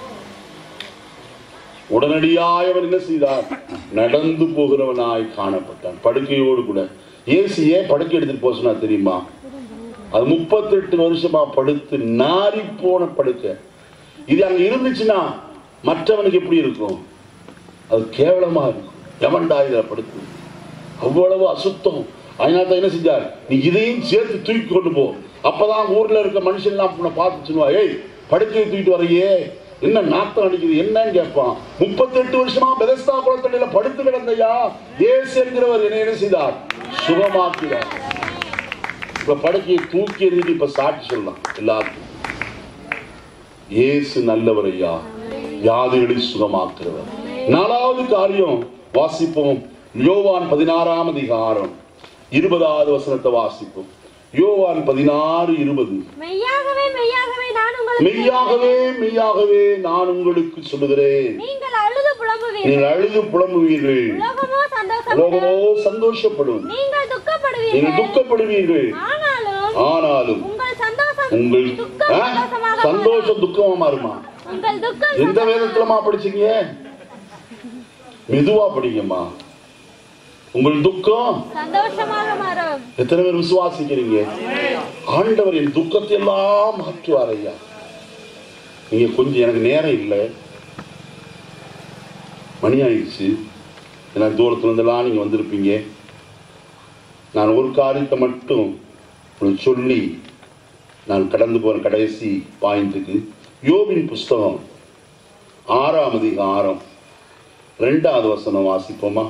உடனடியாய் அவன் என்ன செய்தார் நடந்து போகிறவனாய் காணப்பட்டான் படுக்கையோடு கூட ஏசி ஏன் படுக்கை எடுத்துட்டு போக சொன்னா தெரியுமா அது முப்பத்தெட்டு வருஷமா படுத்து நாரி போன படுக்கை இது அங்க இருந்துச்சுன்னா மற்றவனுக்கு எப்படி இருக்கும் அது கேவலமா இருக்கும் எவன்டா இதுல படுத்து அவ்வளவு அசுத்தம் அதனால தான் என்ன செஞ்சார் நீ இதையும் சேர்த்து தூக்கி கொண்டு போ அப்பதான் ஊர்ல இருக்க மனுஷன் எல்லாம் உன்னை பார்த்து சொல்லுவா ஏய் படுக்கையை தூக்கிட்டு வரையே என்ன நாத்தம் அடிக்குது என்னன்னு கேட்பான் முப்பத்தெட்டு வருஷமா பெதஸ்தா குளத்தடியில படுத்து கிடந்தையா ஏசு என்கிறவர் என்ன என்ன செய்தார் சுகமாக்கிறார் இப்ப படுக்கையை தூக்கி எறிஞ்சிட்டு இப்ப சாட்சி சொல்லலாம் எல்லாருக்கும் இயேசு நல்லவர் ஐயா வியாதிகளை சுகமாக்குறவர் நாலாவது காரியம் வாசிப்போம் யோவான் பதினாறாம் அதிகாரம் இருபதாவது வசனத்தை வாசிப்போம் யோவான் பதினாறு இருபது மெய்யாகவே மெய்யாகவே நான் உங்களுக்கு மெய்யாகவே மெய்யாகவே நான் உங்களுக்கு சொல்லுகிறேன் நீங்கள் அழுது புலம்புவீர்கள் நீங்கள் அழுது புலம்புவீர்கள் உலகமோ சந்தோஷம் உலகமோ சந்தோஷப்படும் நீங்கள் நீங்கள் துக்கப்படுவீர்கள் துக்கப்படுவீர்கள் ஆனாலும் ஆனாலும் உங்கள் சந்தோஷம் உங்கள் துக்கம் ஆ? சந்தோஷமாக சந்தோஷம் துக்கமா மாறுமா மாறும். உங்கள் துக்கம் எந்த சந்தோஷமாக வேதத்துலமா படிச்சீங்க மெதுவா படிங்கம்மா உங்கள் துக்கம் சந்தோஷமாக மாறும் எத்தனை பேர் விசுவாசிக்கிறீங்க ஆண்டவர் என் துக்கத்தை எல்லாம் மாற்றுவார் ஐயா நீங்க கொஞ்சம் எனக்கு நேரம் இல்லை மணி ஆயிடுச்சு எனக்கு தூரத்துல இருந்தெல்லாம் நீங்க வந்திருப்பீங்க நான் ஒரு காரியத்தை மட்டும் உங்களுக்கு சொல்லி நான் கடந்து போன கடைசி பாயிண்ட்டுக்கு யோபின் புஸ்தகம் ஆறாம் அதிகாரம் ரெண்டாவது வசனம் வாசிப்போமா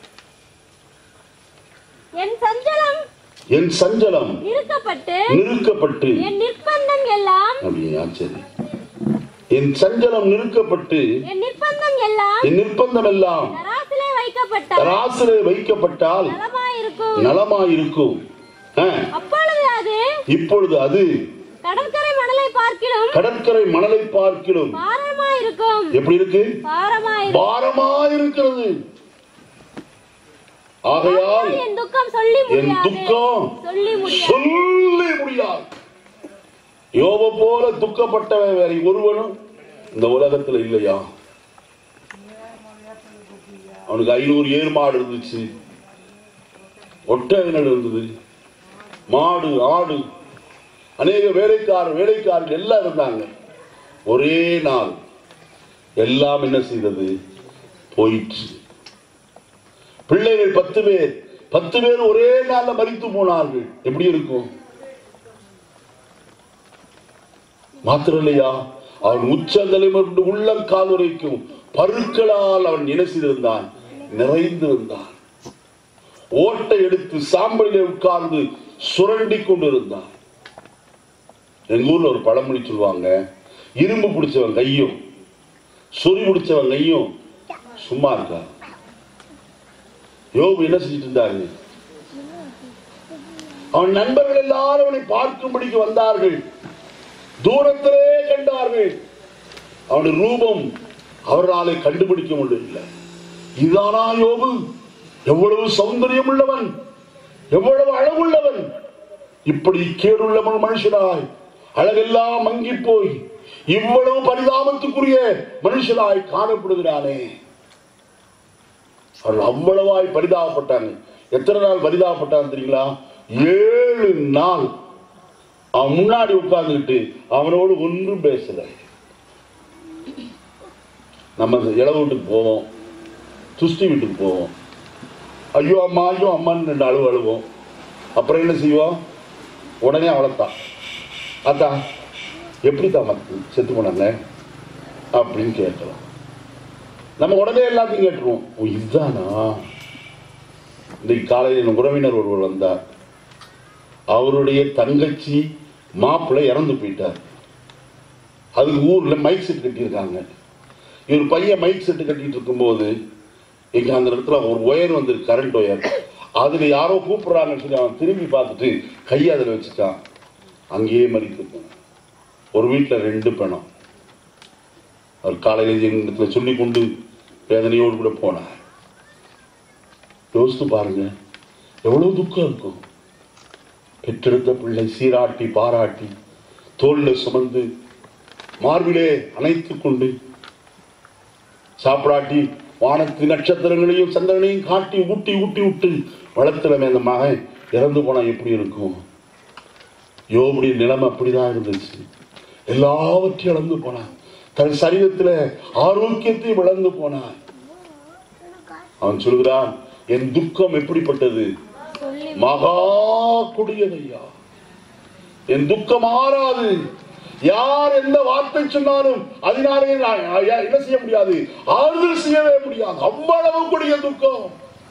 என் சஞ்சலம் என் சஞ்சலம் நிறுக்கப்பட்டு நிறுக்கப்பட்டு என் நிர்பந்தம் எல்லாம் அப்படியா சரி என் சஞ்சலம் நிறுக்கப்பட்டு என் நிர்பந்தம் எல்லாம் என் நிர்பந்தம் எல்லாம் தராசிலே வைக்கப்பட்டால் தராசிலே வைக்கப்பட்டால் நலமாயிருக்கும் நலமாயிருக்கும் ஆ, அப்பொழுது அது இப்பொழுது அது கடற்கரை மணலை பார்க்கிலும் கடற்கரை மணலை பார்க்கிலும் பாரமாயிருக்கும் எப்படி இருக்கு பாரமாயிருக்கும் பாரமாயிருக்கிறது ஆகையால் என் துக்கம் சொல்லி என் முடியாது துக்கம் சொல்லி முடியாது சொல்லி முடியாது யோப போல துக்கப்பட்டவன் வேற ஒருவனும் இந்த உலகத்துல இல்லையா அவனுக்கு ஐநூறு ஏர் மாடு இருந்துச்சு ஒட்டகங்கள் இருந்தது மாடு ஆடு அநேக வேலைக்காரர் வேலைக்காரர்கள் எல்லாம் இருந்தாங்க ஒரே நாள் எல்லாம் என்ன செய்தது போயிற்று பிள்ளைகள் பத்து பேர் பத்து பேர் ஒரே நாள்ல மரித்து போனார்கள் எப்படி இருக்கும் மாத்திரம் இல்லையா அவன் உச்சந்தலைமட்டு உள்ளம் கால் வரைக்கும் பருக்களால் அவன் என்ன செய்திருந்தான் நிறைந்திருந்தான் ஓட்டை எடுத்து சாம்பலிலே உட்கார்ந்து சுரண்டி கொண்டிருந்தான் எங்க ஊர்ல ஒரு பழமொழி சொல்லுவாங்க இரும்பு பிடிச்சவன் கையும் சொறி பிடிச்சவன் கையும் சும்மா இருக்கா யோபு என்ன செஞ்சிட்டு இருந்தாரு அவன் நண்பர்கள் எல்லாரும் அவனை பார்க்கும்படிக்கு வந்தார்கள் தூரத்திலே கண்டார்கள் அவனுடைய ரூபம் அவர்களாலே கண்டுபிடிக்க முடியவில்லை இதானா யோபு எவ்வளவு சௌந்தரியம் உள்ளவன் எவ்வளவு அழகுள்ளவன் இப்படி கேடுள்ள ஒரு மனுஷனாய் அழகெல்லாம் மங்கி போய் இவ்வளவு பரிதாபத்துக்குரிய மனுஷனாய் காணப்படுகிறானே அவர்கள் அவ்வளவாய் பரிதாபப்பட்டாங்க எத்தனை நாள் பரிதாபப்பட்டாங்க தெரியுங்களா ஏழு நாள் அவன் முன்னாடி உட்கார்ந்துக்கிட்டு அவனோடு ஒன்றும் பேசல நம்ம இளவு வீட்டுக்கு போவோம் துஷ்டி வீட்டுக்கு போவோம் ஐயோ அம்மா ஐயோ அம்மான்னு ரெண்டு அழுவு அழுவோம் அப்புறம் என்ன செய்வோம் உடனே அவ்வளோத்தான் அத்தா எப்படி தான் செத்து போனாங்க அப்படின்னு கேட்கலாம் நம்ம உடனே எல்லாத்தையும் கேட்டுருவோம் ஓ இதுதானா இன்னைக்கு காலையில் என் உறவினர் ஒருவர் வந்தார் அவருடைய தங்கச்சி மாப்பிள்ளை இறந்து போயிட்டார் அதுக்கு ஊர்ல மைக் செட் கட்டியிருக்காங்க இவர் பையன் மைக் செட்டு கட்டிட்டு இருக்கும்போது இங்க அந்த இடத்துல ஒரு ஒயர் வந்திருக்கு கரண்ட் ஒயர் அதுல யாரோ கூப்பிடுறாங்கன்னு சொல்லி அவன் திரும்பி பார்த்துட்டு கையை அதில் வச்சுட்டான் அங்கேயே மறித்து ஒரு வீட்டுல ரெண்டு பெணம் அவர் காலையில் எங்கிட்ட சொல்லி கொண்டு வேதனையோடு கூட போனார் யோசித்து பாருங்க எவ்வளவு துக்கம் இருக்கும் பெற்றெடுத்த பிள்ளை சீராட்டி பாராட்டி தோல்ல சுமந்து மார்பிலே அணைத்துக் கொண்டு சாப்பிடாட்டி வானத்து நட்சத்திரங்களையும் சந்திரனையும் காட்டி ஊட்டி ஊட்டி விட்டு வளர்த்துலமே அந்த மகன் இறந்து போனா எப்படி இருக்கும் யோபுடைய நிலைமை அப்படிதான் இருந்துச்சு எல்லாவற்றையும் இழந்து போனான் தன் சரீரத்துல ஆரோக்கியத்தை இழந்து போனான் அவன் சொல்கிறான் என் துக்கம் எப்படிப்பட்டது சொல்லி மகா கொடியதையா என் துக்கம் மாறாது யார் எந்த வார்த்தை சொன்னாலும் அதனாலே நான் ஐயா, என்ன செய்ய முடியாது ஆறுதல் செய்யவே முடியாது அவ்வளவு கொடிய துக்கம்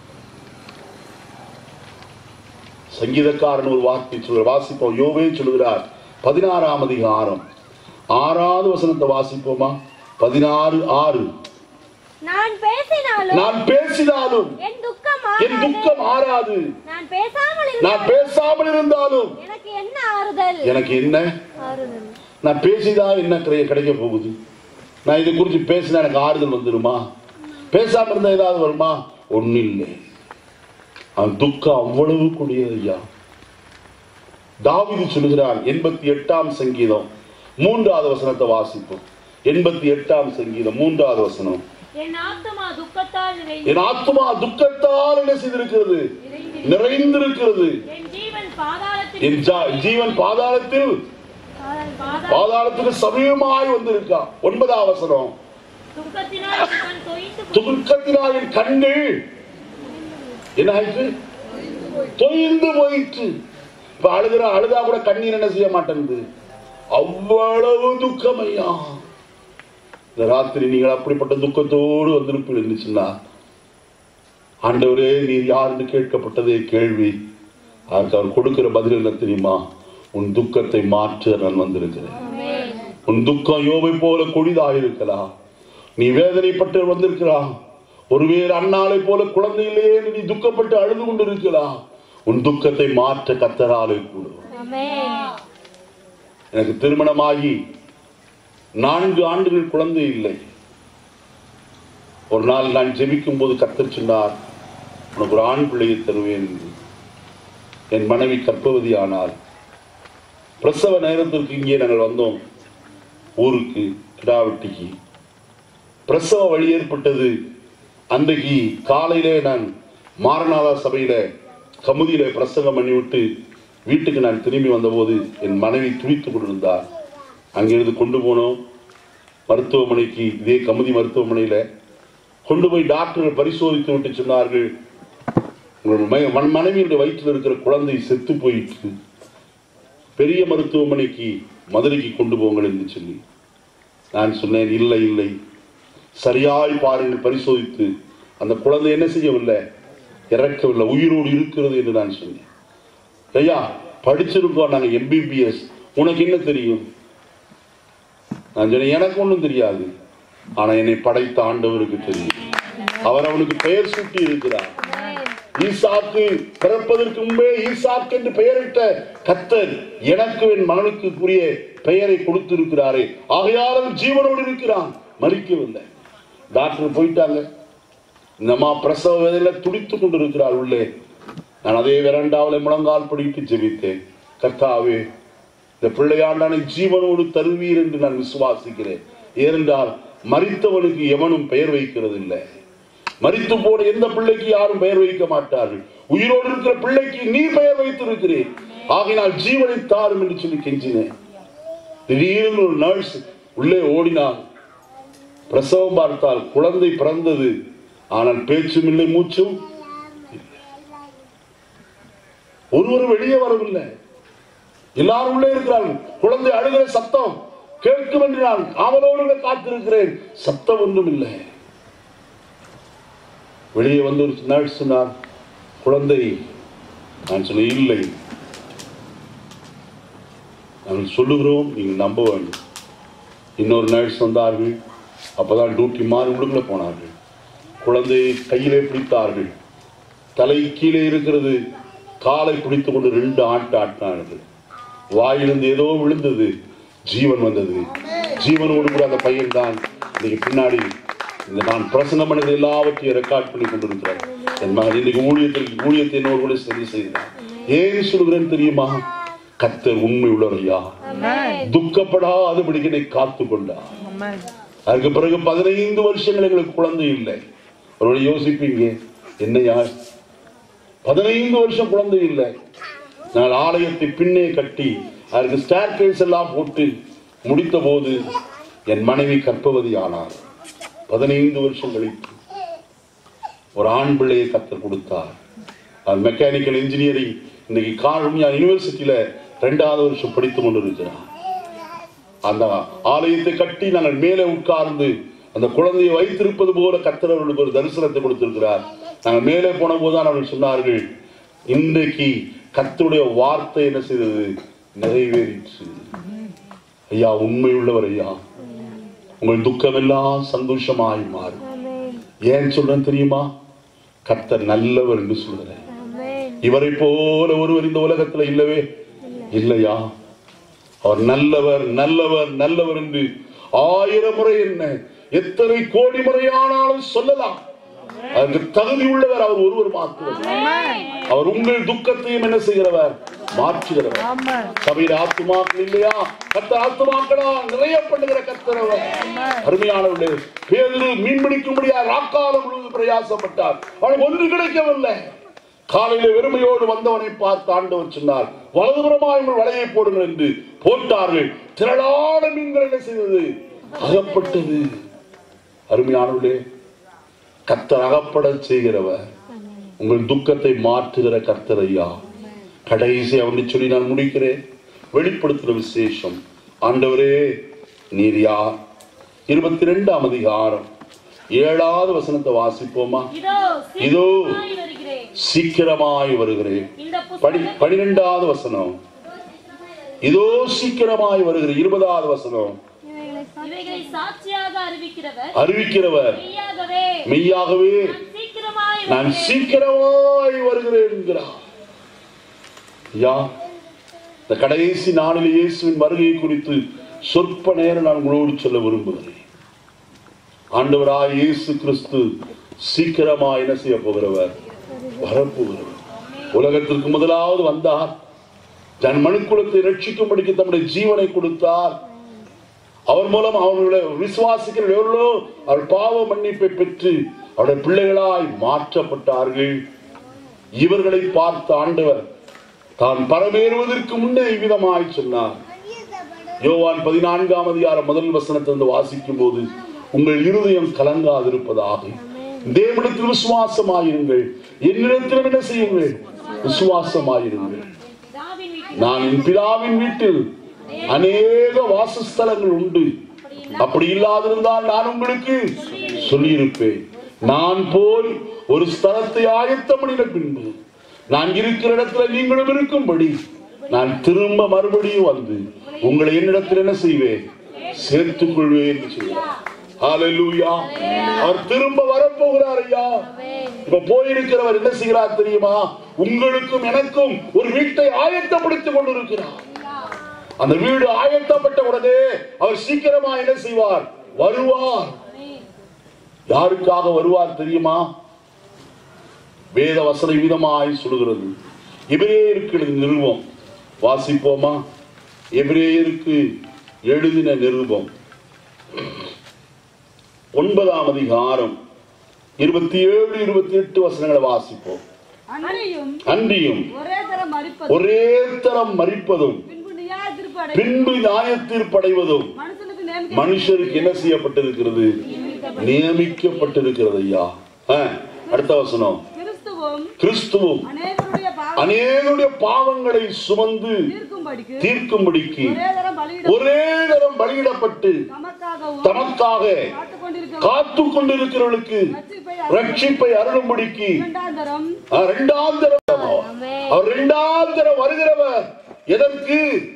சங்கீதக்காரன் ஒரு வார்த்தை சொல்ற வாசிப்போம் யோவே சொல்கிறார் பதினாறாம் அதிகாரம் ஆறாவது வசனத்தை வாசிப்போமா பதினாறு ஆறு நான் பேசினாலும் நான் பேசினாலும் என் துக்கம் என் ஆறாது. துக்கம் ஆறாது நான் பேசாமல் நான் இருந்தாலும் பேசாமல் இருந்தாலும் எனக்கு என்ன ஆறுதல் எனக்கு என்ன ஆறுதல் நான் பேசிதான் என்ன கிடை- கிடைக்க போகுது நான் இதை குறித்து பேசினா எனக்கு ஆறுதல் வந்துருமா பேசாம இருந்தா ஏதாவது வருமா ஒன்னும் இல்லை அவன் துக்கம் அவ்வளவு கூடியது ஐயா தாவீது சொல்கிறான் எண்பத்தி எட்டாம் சங்கீதம் மூன்றாவது வசனத்தை வாசிப்போம் எண்பத்தி எட்டாம் சங்கீதம் மூன்றாவது வசனம் என் ஆத்துமா துக்கத்தால் என் ஆத்மா துக்கத்தால் என்ன செய்திருக்கிறது நிறைந்திருக்கிறது என் ஜீவன் பாதாளத்தில் என் ஜா- ஜீவன் பாதாளத்தில் பாதாளத்துக்கு சமீபமாய் வந்திருக்கான் ஒன்பதாம் வசனம் துக்கத்தினால் ஜீவன் தொய்த்து துக்கத்தினால் என் கண்கள் என்ன ஆயிற்று தொய்ந்து போயிற்று இப்ப அழுகிற அழுதா கூட கண்ணீர் என்ன செய்ய மாட்டேங்குது அவ்வளவு துக்கம் ஐயா இந்த ராத்திரி நீங்கள் அப்படிப்பட்ட துக்கத்தோடு வந்திருப்பீங்கன்னு சொன்னா ஆண்டவரே நீர் யாருன்னு கேட்கப்பட்டதே கேள்வி அதுக்கு அவர் கொடுக்கிற பதில் என்ன தெரியுமா உன் துக்கத்தை மாற்ற நான் வந்திருக்கிறேன் உன் துக்கம் யோபை போல கொடிதாயிருக்கலாம் நீ வேதனைப்பட்டு வந்திருக்கலாம் ஒருவேறு அண்ணாலை போல குழந்தை இல்லையே என்று நீ துக்கப்பட்டு அழுது கொண்டிருக்கலாம் உன் துக்கத்தை மாற்ற கத்தராலே கூடும் எனக்கு திருமணமாகி நான்கு ஆண்டுகள் குழந்தை இல்லை ஒரு நாள் நான் ஜெபிக்கும் போது கத்தர் சொன்னார் உனக்கு ஒரு ஆண் பிள்ளையை தருவேன் என்று என் மனைவி கர்ப்பவதி ஆனாள் பிரசவ நேரத்திற்கு இங்கே நாங்கள் வந்தோம் ஊருக்கு கிடாவட்டிக்கு பிரசவ வழி ஏற்பட்டது அன்றைக்கு காலையிலே நான் மாரநாதா சபையில கமுதியில பிரசங்கம் பண்ணிவிட்டு வீட்டுக்கு நான் திரும்பி வந்தபோது என் மனைவி துடித்து கொண்டிருந்தார் அங்கிருந்து கொண்டு போனோம் மருத்துவமனைக்கு இதே கமுதி மருத்துவமனையில கொண்டு போய் டாக்டர்கள் பரிசோதித்து விட்டு சொன்னார்கள் உங்களுடைய ம- மன- மனைவியுடைய வயிற்றில் இருக்கிற குழந்தை செத்து போயிட்டு பெரிய மருத்துவமனைக்கு மதுரைக்கு கொண்டு போங்கள் என்று சொல்லி நான் சொன்னேன் இல்லை இல்லை சரியாய் பாருங்கள் பரிசோதித்து அந்த குழந்தை என்ன செய்யவில்லை இறக்கவில்லை உயிரோடு இருக்கிறது என்று நான் சொன்னேன் ஐயா படிச்சிருக்கோம் நாங்க எம்பிபிஎஸ் உனக்கு என்ன தெரியும் நான் சொன்னேன் எனக்கு ஒன்றும் தெரியாது ஆனா என்னை படைத்த ஆண்டவருக்கு தெரியும் அவர் அவனுக்கு பெயர் சூட்டி இருக்கிறார் ஈசாக்கு பிறப்பதற்கு முன்பே ஈசாக்கு என்று பெயரிட்ட கத்தர் எனக்கு என் மகனுக்கு கூறிய பெயரை கொடுத்திருக்கிறாரே ஆகையால் அவன் ஜீவனோடு இருக்கிறான் மறிக்கவில்லை டாக்டர் போயிட்டாங்க இந்த அம்மா பிரசவ வேதையில துடித்துக் கொண்டிருக்கிறார் உள்ளே நான் அதே விரண்டாவில் முழங்கால் படித்து ஜெபித்தேன் கர்த்தாவே இந்த பிள்ளையாண்டானை ஜீவனோடு தருவீர் என்று நான் விசுவாசிக்கிறேன் ஏனென்றால் மரித்தவனுக்கு எவனும் பெயர் வைக்கிறது இல்லை மரித்து போன எந்த பிள்ளைக்கு யாரும் பெயர் வைக்க மாட்டார்கள் உயிரோடு இருக்கிற பிள்ளைக்கு நீ பெயர் வைத்திருக்கிறேன் ஆகினால் ஜீவனை தாரும் என்று சொல்லி கெஞ்சினேன் திடீர்னு ஒரு நர்ஸ் உள்ளே ஓடினார் பிரசவம் பார்த்தால் குழந்தை பிறந்தது ஆனால் பேச்சும் இல்லை மூச்சும் இல்லை. ஒருவரும் வெளியே வரவில்லை எல்லாரும் உள்ளே இருக்கிறார்கள் குழந்தை அழுகிற சத்தம் கேட்கும் என்று நான் காவலோடு காத்திருக்கிறேன் சத்தம் ஒன்றும் இல்லை வெளியே வந்து ஒரு நர்ஸ் சொன்னார் குழந்தை நான் சொன்னேன் இல்லை நாங்கள் சொல்லுகிறோம் நீங்கள் நம்ப வேண்டும் இன்னொரு நர்ஸ் வந்தார்கள் அப்பதான் டியூட்டி மாறி உள்ளுக்குள்ள போனார்கள் குழந்தையை கையிலே பிடித்தார்கள் தலை கீழே இருக்கிறது காலை பிடித்துக் கொண்டு ரெண்டு ஆட்டு ஆட்டினார்கள் வாயிலிருந்து ஏதோ விழுந்தது ஜீவன் வந்தது ஜீவனோடு கூட அந்த பையன் தான் இன்னைக்கு பின்னாடி இந்த நான் பிரசனம் பண்ணது எல்லாவற்றையும் ரெக்கார்ட் பண்ணி கொண்டிருக்கிறார் என் மகன் இன்னைக்கு ஊழியத்திற்கு ஊழியத்தை என்னோடு கூட சரி செய்தார் ஏன் சொல்கிறேன் தெரியுமா கத்தர் உண்மை உள்ளவரையா துக்கப்படாதபடி என்னை காத்து கொண்டார் அதுக்கு பிறகு பதினைந்து வருஷங்கள் எங்களுக்கு குழந்தை இல்லை ஒரு யோசிப்பீங்க என்னையா பதினைந்து வருஷம் குழந்தை இல்லை நான் ஆலயத்தை பின்னே கட்டி அதற்கு ஸ்டார் எல்லாம் போட்டு முடித்த போது என் மனைவி கற்பவதி ஆனார் பதினைந்து வருஷம் கழித்து ஒரு ஆண் பிள்ளையை கத்தர் கொடுத்தார் அது மெக்கானிக்கல் இன்ஜினியரிங் இன்னைக்கு காரணியா யூனிவர்சிட்டியில ரெண்டாவது வருஷம் படித்துக் கொண்டிருக்கிறார் அந்த ஆலயத்தை கட்டி நாங்கள் மேலே உட்கார்ந்து அந்த குழந்தையை வைத்திருப்பது போல கத்தர் அவர்களுக்கு ஒரு தரிசனத்தை கொடுத்திருக்கிறார் நாங்கள் மேலே போன போதுதான் அவர்கள் சொன்னார்கள் இன்றைக்கு கத்தருடைய வார்த்தை என்ன செய்தது நிறைவேறிற்று ஐயா உண்மை உள்ளவர் ஐயா உங்கள் துக்கமெல்லாம் சந்தோஷமாய் மாறும் ஏன் சொல்றேன் தெரியுமா கர்த்தர் நல்லவர் என்று சொல்கிறேன் இவரை போல ஒருவர் இந்த உலகத்துல இல்லவே இல்லையா அவர் நல்லவர் நல்லவர் நல்லவர் என்று ஆயிரம் முறை என்ன எத்தனை கோடி முறையானாலும் சொல்லலாம் அதற்கு தகுதி உள்ளவர் அவர் ஒருவர் மாற்றுவர் அவர் உங்கள் துக்கத்தையும் என்ன செய்கிறவர் மாற்றுகிறவர் சபையில் ஆத்துமாக்கள் இல்லையா கத்த ஆத்துமாக்களா நிறைய பண்ணுகிற கத்தரவர் அருமையானவர்களே பேரு மீன் பிடிக்கும்படியா ராக்காலம் முழுவதும் பிரயாசப்பட்டார் அவனுக்கு ஒன்று கிடைக்கவில்லை காலையில வெறுமையோடு வந்தவனை பார்த்து ஆண்டவர் சொன்னார் வலதுபுறமாக உங்கள் வலையை போடுங்கள் என்று போட்டார்கள் திரளான மீன்கள் என்ன செய்தது அகப்பட்டது அருமையானவர்களே கத்தர் அகப்படச் செய்கிறவர் உங்கள் துக்கத்தை மாற்றுகிற கர்த்தர் ஐயா கடைசி அவனை சொல்லி நான் முடிக்கிறேன் வெளிப்படுத்துகிற விசேஷம் ஆண்டவரே நீர் யார் இருபத்தி ரெண்டாம் அதிகாரம் ஏழாவது வசனத்தை வாசிப்போமா இதோ இதோ சீக்கிரமாய் வருகிறேன் சீக்கிரமாய் வருகிறேன் இந்த படி புஸ்தகம் பனிரெண்டாவது வசனம் இதோ சீக்கிரமாய் வருகிற இருபதாவது வசனம் இவைகளை சாட்சியாக அறிவிக்கிறவர் அறிவிக்கிறவர் மெய்யாகவே மெய்யாகவே நான் சீக்கிரமாய் நான் வருகிறேன். சீக்கிரமாய் வருகிறேன் என்கிறார் யா இந்த கடைசி நாளில் இயேசுவின் வருகை குறித்து சொற்ப நேரம் நான் உங்களோடு சொல்ல விரும்புகிறேன் ஆண்டவராய் இயேசு கிறிஸ்து சீக்கிரமாய் என்ன செய்ய போகிறவர் வரப்போகிறவர் உலகத்திற்கு முதலாவது வந்தார் தன் மனுக்குலத்தை ரட்சிக்கும்படிக்கு தம்முடைய ஜீவனை கொடுத்தார் அவர் மூலம் அவர்களுடைய விசுவாசிக்கிற எவ்வளோ அவர் பாவ மன்னிப்பை பெற்று அவருடைய பிள்ளைகளாய் மாற்றப்பட்டார்கள் இவர்களை பார்த்த ஆண்டவர் தான் பரமேறுவதற்கு முன்னே இவ்விதமாய் சொன்னார் யோவான் பதினான்காம் அதிகாரம் முதல் வசனத்திலிருந்து வாசிக்கும் போது உங்கள் இருதயம் கலங்காதிருப்பதாக தேவனிடத்தில் விசுவாசமாயிருங்கள் என்னிடத்திலும் என்ன செய்யுங்கள் விசுவாசமாயிருங்கள் தாவீதின் வீட்டில் நான் என் பிதாவின் வீட்டில் அநேக வாசஸ்தலங்கள் உண்டு அப்படி இல்லாதிருந்தால் நான் உங்களுக்கு சொல்லியிருப்பேன் நான் போய் ஒரு ஸ்தலத்தை ஆயத்தம் பண்ணின பின்பு நான் இருக்கிற இடத்துல நீங்களும் இருக்கும்படி நான் திரும்ப மறுபடியும் வந்து உங்களை என்னிடத்தில் என்ன செய்வேன் சேர்த்துக் கொள்வேன் என்று சொல்கிறார் ஹalleluya. அவர் திரும்ப வரப்போகிறார் ஐயா இப்ப போயிருக்கிறவர் என்ன செய்கிறார் தெரியுமா உங்களுக்கும் எனக்கும் ஒரு வீட்டை ஆயத்தப்படுத்திக் கொண்டிருக்கிறார் அந்த வீடு ஆயத்தப்பட்ட உடனே அவர் சீக்கிரமா என்ன செய்வார் வருவார் யாருக்காக வருவார் தெரியுமா வேத வசன விதமாய் சொல்கிறது எபிரேயருக்கு எழுதின நிருபம் வாசிப்போமா எபிரேயருக்கு எழுதின நிருபம் ஒன்பதாம் அதிகாரம் இருபத்தி ஏழு இருபத்தி எட்டு வசனங்களை வாசிப்போம் அன்றையும் அன்றியும் ஒரே தரம் மறிப்பது ஒரே தரம் மறிப்பதும் பின்பு நியாயத்திற்படை பின்பு நியாயத்தீர்ப்படைவதும் மனுஷனுக்கு நியமிக்க மனுஷருக்கு என்ன செய்யப்பட்டிருக்கிறது நியமிக்கப்பட்டிருக்கிறது ஐயா ஆ, அடுத்த வசனம் கிறிஸ்துவும் கிறிஸ்துவும் அநேகருடைய அநேகருடைய பாவங்களை சுமந்து தீர்க்கும்படிக்கு தீர்க்கும்படிக்கு ஒரே தரம் பலியிட ஒரே தரம் பலியிடப்பட்டு தமக்காகவும் தமக்காக காத்துக் கொண்டிருக்க காத்து கொண்டிருக்கிறவர்களுக்கு ரட்சிப்பை ரட்சிப்பை அருளும்படிக்கு இரண்டாம் தரம் ஆ, இரண்டாம் தரம் அவர் இரண்டாம் தரம் வருகிறவர் எதற்கு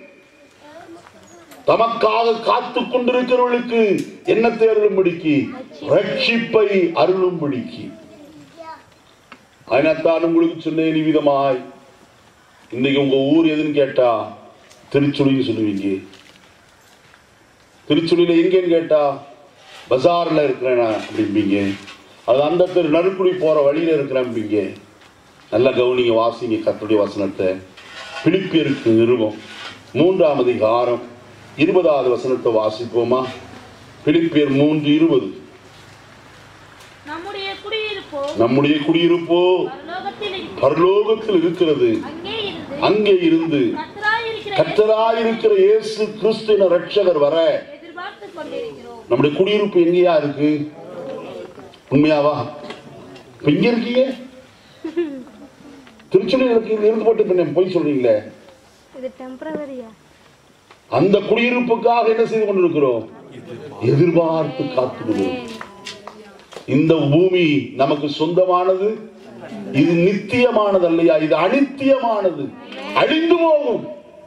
தமக்காக காத்து கொண்டிருக்கிறவர்களுக்கு என்னத்தை அருளும்படிக்கு ரட்சிப்பை அருளும்படிக்கு அதனால்தான் உங்களுக்கு சொன்னேன் விதமாய் இன்னைக்கு உங்க ஊர் எதுன்னு கேட்டா திருச்சுழின்னு சொல்லுவீங்க திருச்சுழியில எங்கன்னு கேட்டா பஜார்ல இருக்கிறேன் நான் அப்படிம்பீங்க அது அந்த தெரு நறுக்குடி போற வழியில இருக்கிறேன்பீங்க நல்லா கவனிங்க வாசிங்க கத்துடைய வசனத்தை பிலிப்பியருக்கு நிருபம் மூன்றாம் அதிகாரம் இருபதாவது வசனத்தை வாசிப்போமா பிலிப்பியர் மூன்று இருபது நம்முடைய குடியிருப்போ நம்முடைய குடியிருப்போ பரலோகத்தில் இருக்கிறது. பரலோகத்தில் இருக்கிறது அங்கே இருந்து அங்கே இருந்து கர்த்தராயிருக்கிற கர்த்தராயிருக்கிற இயேசு கிறிஸ்துவின் ரட்சகர் வர எதிர்பார்த்து கொண்டிருக்கிறோம் நம்முடைய குடியிருப்பு எங்கேயா இருக்கு உண்மையாவா இப்ப இங்க இருக்கீங்க திருச்செந்தூர் இருக்கீங்க இருந்து போட்டு பின்ன போய் சொல்றீங்களே இது டெம்பரவரியா அந்த குடியிருப்புக்காக என்ன செய்து கொண்டிருக்கிறோம் எதிர்பார்த்து காத்துக்கிறோம் இந்த பூமி நமக்கு சொந்தமானது இது நித்தியமானது அல்லையா இது அனித்தியமானது அழிந்து போகும்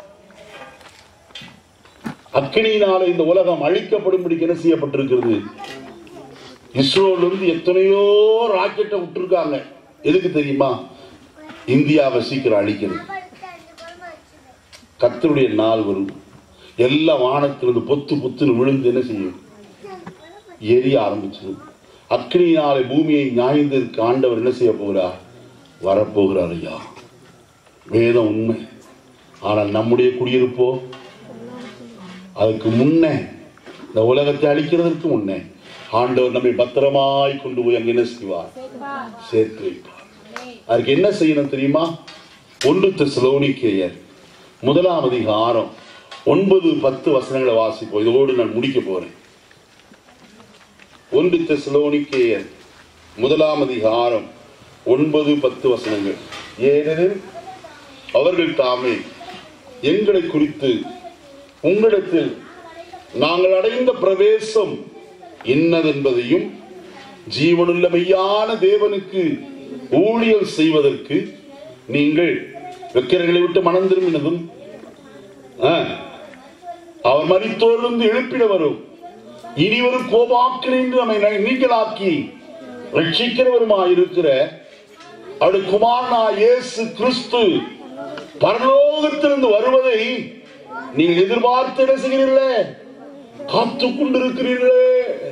அக்கினியினால இந்த உலகம் அழிக்கப்படும்படிக்கு என்ன செய்யப்பட்டிருக்கிறது இஸ்ரோல இருந்து எத்தனையோ ராக்கெட்டை விட்டுருக்காங்க எதுக்கு தெரியுமா இந்தியாவை சீக்கிரம் அழிக்கிறது கர்த்தருடைய நாள் வரும் எல்லா வானத்திலிருந்து பொத்து பொத்துன்னு விழுந்து என்ன செய்யும் எரிய ஆரம்பிச்சிடும் அக்னியினாலே பூமியை ஞாய்ந்ததற்கு ஆண்டவர் என்ன செய்ய போகிறார் வரப்போகிறார் ஐயா வேதம் உண்மை ஆனால் நம்முடைய குடியிருப்போ அதுக்கு முன்னே இந்த உலகத்தை அழிக்கிறதற்கு முன்னே ஆண்டவர் நம்மை பத்திரமாய் கொண்டு போய் அங்க என்ன செய்வார் சேர்த்து வைப்பார் அதுக்கு என்ன செய்யணும் தெரியுமா ஒன்று தெசலோனிக்கேயர் முதலாம் அதிகாரம் ஒன்பது பத்து வசனங்களை வாசிப்போம் இதோடு நான் முடிக்க போறேன் ஒன்று தெசலோனிக்கேயர் முதலாம் அதிகாரம் ஒன்பது பத்து வசனங்கள் ஏனெனில் அவர்கள் தாமே எங்களை குறித்து உங்களிடத்தில் நாங்கள் அடைந்த பிரவேசம் இன்னதென்பதையும் ஜீவனுள்ள மெய்யான தேவனுக்கு ஊழியல் செய்வதற்கு நீங்கள் வெக்கர்களை விட்டு மனம் திரும்பினதும் ஆ, அவர் மரித்தோரிலிருந்து எழுப்பிட வரும் இனிவரும் கோபாக்கினின்று நம்மை ந- நீங்களாக்கி ரட்சிக்கிறவருமாயிருக்கிற அவருடைய குமாரனா இயேசு கிறிஸ்து பரலோகத்திலிருந்து வருவதை நீங்கள் எதிர்பார்த்து என்ன செய்கிறீர்களே காத்து கொண்டிருக்கிறீர்களே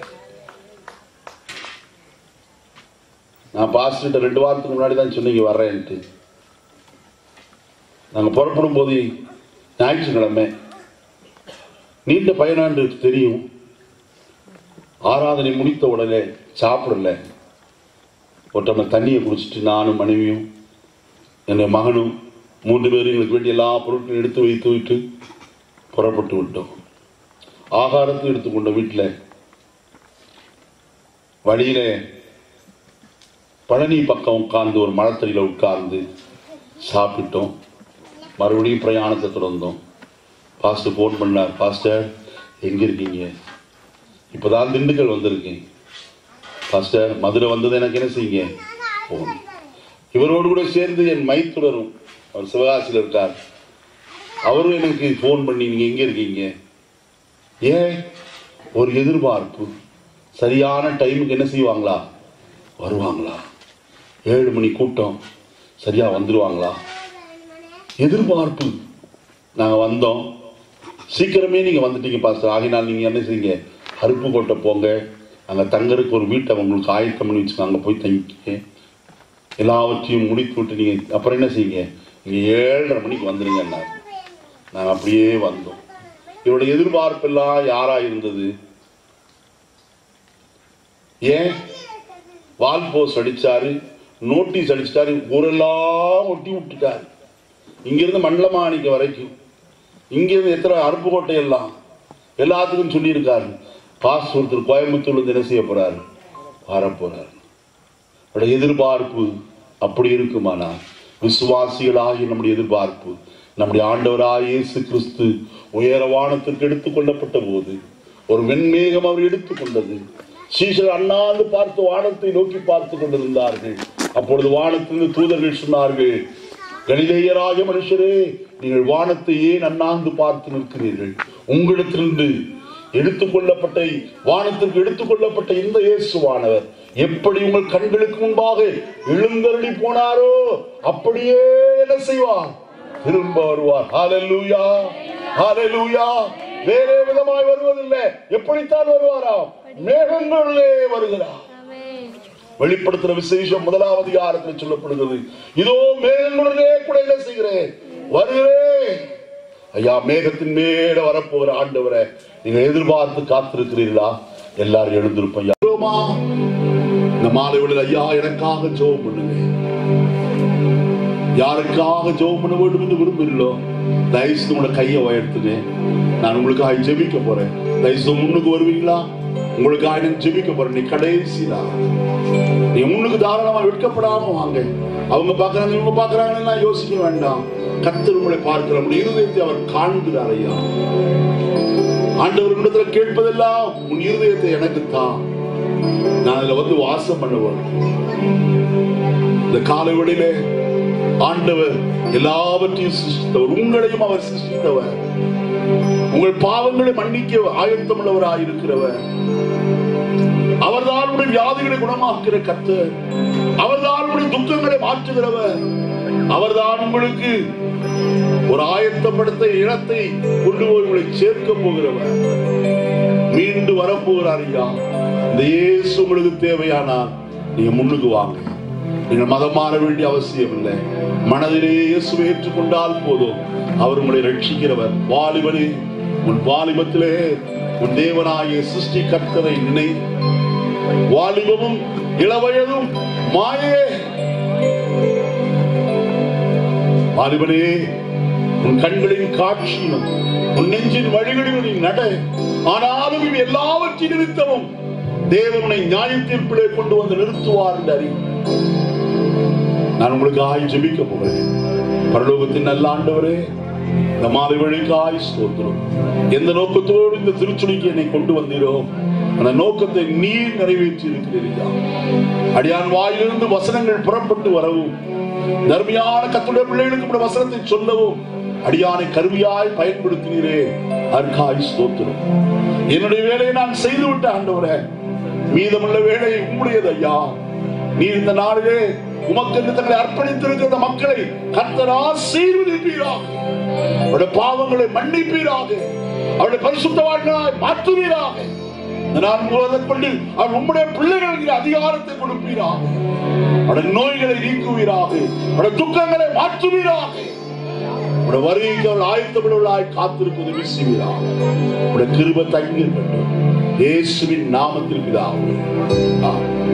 நான் பாஸ்டர் ரெண்டு வாரத்துக்கு முன்னாடி தான் சொன்னீங்க வர்றேன்ட்டு நாங்க புறப்படும் போது ஞாயிற்றுக்கிழமை நீண்ட பயணம் தெரியும் ஆராதனை முடித்த உடனே சாப்பிடல ஒரு டம்ளர் தண்ணியை குடிச்சிட்டு நானும் மனைவியும் என் மகனும் மூன்று பேரும் எங்களுக்கு வேண்டிய எல்லா பொருட்களையும் எடுத்து வைத்து விட்டு புறப்பட்டு விட்டோம் ஆகாரத்தை எடுத்துக்கொண்ட வீட்டில் வழியில பழனி பக்கம் உட்கார்ந்து ஒரு மரத்தடியில் உட்கார்ந்து சாப்பிட்டோம் மறுபடியும் பிரயாணத்தை தொடர்ந்தோம் பாஸ்டர் ஃபோன் பண்ணார் பாஸ்டர் எங்க இருக்கீங்க இப்போதான் திண்டுக்கல் வந்திருக்கேன் பாஸ்டர் மதுரை வந்தது எனக்கு என்ன செய்யுங்க போகணும் இவரோடு கூட சேர்ந்து என் மைத்துடரும் அவர் சிவகாசியில் இருக்கார் அவரும் எனக்கு ஃபோன் பண்ணி நீங்க எங்க இருக்கீங்க ஏன் ஒரு எதிர்பார்ப்பு சரியான டைமுக்கு என்ன செய்வாங்களா வருவாங்களா ஏழு மணி கூட்டம் சரியா வந்துருவாங்களா எதிர்பார்ப்பு நாங்க வந்தோம் சீக்கிரமே நீங்க வந்துட்டீங்க பாஸ்டர் ஆகினால் நீங்க என்ன செய்யுங்க அருப்புக்கோட்டை போங்க அங்க தங்கறதுக்கு ஒரு வீட்டை உங்களுக்கு ஆயத்தம் பண்ணி வச்சுக்கோங்க அங்க போய் தங்கிக்க எல்லாவற்றையும் முடித்து விட்டு நீங்க அப்புறம் என்ன செய்யுங்க நீங்க ஏழரை மணிக்கு வந்துருங்க நாங்க அப்படியே வந்தோம் இவருடைய எதிர்பார்ப்பெல்லாம் யாரா இருந்தது ஏன் வால் போஸ்ட் அடிச்சாரு நோட்டீஸ் அடிச்சிட்டாரு ஊரெல்லாம் ஒட்டி விட்டுட்டாரு இங்கிருந்து மண்டலமாணிக்க வரைக்கும் இங்கிருந்து எத்தனை அருப்புக்கோட்டை எல்லாம் எல்லாத்துக்கும் சொல்லியிருக்காரு பாஸ் ஒருத்தர் கோயம்புத்தூர்ல இருந்து என்ன செய்ய போறாரு வரப்போறாரு அவருடைய எதிர்பார்ப்பு அப்படி இருக்குமானா விசுவாசிகளாகி நம்முடைய எதிர்பார்ப்பு நம்முடைய ஆண்டவராய் இயேசு கிறிஸ்து உயர வானத்திற்கு எடுத்துக் கொள்ளப்பட்ட போது ஒரு வெண்மேகம் அவர் எடுத்துக்கொண்டது சீஷர் அண்ணாந்து பார்த்து வானத்தை நோக்கி பார்த்து கொண்டிருந்தார்கள் அப்பொழுது வானத்திலிருந்து தூதர்கள் சொன்னார்கள் கலிலேயராகிய மனுஷரே நீங்கள் வானத்தை ஏன் அண்ணாந்து பார்த்து நிற்கிறீர்கள் உங்களிடத்திலிருந்து எடுத்துக்கொள்ளப்பட்ட வானத்திற்கு எடுத்துக்கொள்ளப்பட்ட இந்த இயேசுவானவர் எப்படி உங்கள் கண்களுக்கு முன்பாக எழுந்தருளி போனாரோ அப்படியே என்ன செய்வார் திரும்ப வருவார் ஹalleluya ஹalleluya வேறே விதமாய் வருவதில்லை எப்படித்தான் வருவாராம் மேகங்களிலே வருகிறார் ஆமென் வெளிப்படுத்துற விசேஷம் முதலாவது அதிகாரத்தில் சொல்லப்படுகிறது இதோ மேகங்களுடனே கூட என்ன செய்கிறேன் வருகிறேன் ஐயா மேகத்தின் மேல வரப்போகிற ஆண்டவரை நீங்க எதிர்பார்த்து காத்திருக்கிறீர்களா எல்லாரும் எழுந்திருப்போம் ஐயா. வருவோமா? இந்த மாலை வேளையில் ஐயா எனக்காக ஜெபம் பண்ணுங்க யாருக்காக ஜெபம் பண்ண வேண்டும் என்று விரும்புகிறீர்களோ தயவுசெய்து உங்களோட கையை உயர்த்துங்க நான் உங்களுக்காக ஜெபிக்க போறேன் தயவுசெய்து முன்னுக்கு வருவீங்களா உங்களுக்காக நான் ஜெபிக்க போறேன் நீ கடைசியா நீ முன்னுக்கு தாராளமா வெட்கப்படாம வாங்க அவங்க பாக்குறாங்க இவங்க பாக்குறாங்கன்னு நான் யோசிக்க வேண்டாம் கத்தர் உங்களை பார்க்கிற உங்களுடைய இருதயத்தை அவர் காண்கிறார் ஐயா ஆண்டவர் இடத்துல கேட்பதெல்லாம் உன் இருதயத்தை எனக்கு தான் நான் அதுல வந்து வாசம் பண்ணுவேன் இந்த காலை வேளையிலே ஆண்டவர் எல்லாவற்றையும் சிருஷ்டித்தவர் உங்களையும் அவர் சிருஷ்டித்தவர் உங்கள் பாவங்களை மன்னிக்க ஆயத்தமுள்ளவராய் இருக்கிறவர் அவர்தான் உடைய வியாதிகளை குணமாக்குகிற கர்த்தர் அவர்தான் உடைய துக்கங்களை மாற்றுகிறவர் அவர்தான் உங்களுக்கு ஒரு ஆயத்தப்படுத்த இடத்தை கொண்டு போய் உங்களை சேர்க்க போகிறவர் மீண்டு வரப்போகிறார் ஐயா இந்த இயேசு உங்களுக்கு தேவையானால் நீங்க முன்னுக்கு வாங்க நீங்கள் மதம் மாற வேண்டிய அவசியம் இல்லை மனதிலே இயேசுவை ஏற்றுக்கொண்டால் போதும் அவர் உங்களை ரட்சிக்கிறவர் வாலிபனே உன் வாலிபத்திலே உன் தேவனாகிய சிருஷ்டி கர்த்தரை நினை வாலிபமும் இளவயதும் மாயே வாலிபனே உன் கண்களின் காட்சியிலும் உன் நெஞ்சின் வழிகளிலும் நீ நட ஆனாலும் இவை எல்லாவற்றின் நிமித்தமும் தேவனை நியாய தீர்ப்பிலே கொண்டு வந்து நிறுத்துவார் என்று அறி நான் உங்களுக்கு ஆய் ஜெபிக்க போகிறேன் பரலோகத்தின் நல்ல ஆண்டவரே இந்த மாலை வழிக்காய் ஸ்தோத்திரம் எந்த நோக்கத்தோடு இந்த திருச்சுளிக்கு என்னை கொண்டு வந்தீரோ அந்த நோக்கத்தை நீர் நிறைவேற்றி இருக்கிறீர்களா அடியான் வாயிலிருந்து வசனங்கள் புறப்பட்டு வரவும் தர்மியான கத்துடைய பிள்ளைகளுக்கு இப்படி வசனத்தை சொல்லவும் அடியானை கருவியாய் பயன்படுத்தினீரே அர்க்காய் ஸ்தோத்திரம் என்னுடைய வேலையை நான் செய்து விட்ட ஆண்டவரே மீதமுள்ள வேலை உம்முடையது ஐயா நீர் இந்த நாளிலே உமக்கென்று தங்களை அர்ப்பணித்திருக்கிற இந்த மக்களை கர்த்தர் ஆசீர்வதிப்பீராக அவருடைய பாவங்களை மன்னிப்பீராக அவருடைய பரிசுத்த வாழ்க்கையாய் மாற்றுவீராக இந்த நாள் முழுவதும் கொண்டு அவர் உம்முடைய பிள்ளைகளுக்கு அதிகாரத்தை கொடுப்பீராக அவருடைய நோய்களை நீக்குவீராக அவருடைய துக்கங்களை மாற்றுவீராக உடைய வருகைக்கு அவர்கள் ஆயத்தப்படுவர்களாய் காத்திருப்பது வீசுவீராக உடைய கிருப தங்கி இருக்கட்டும் இயேசுவின் நாமத்தில் பிதாவே ஆமென்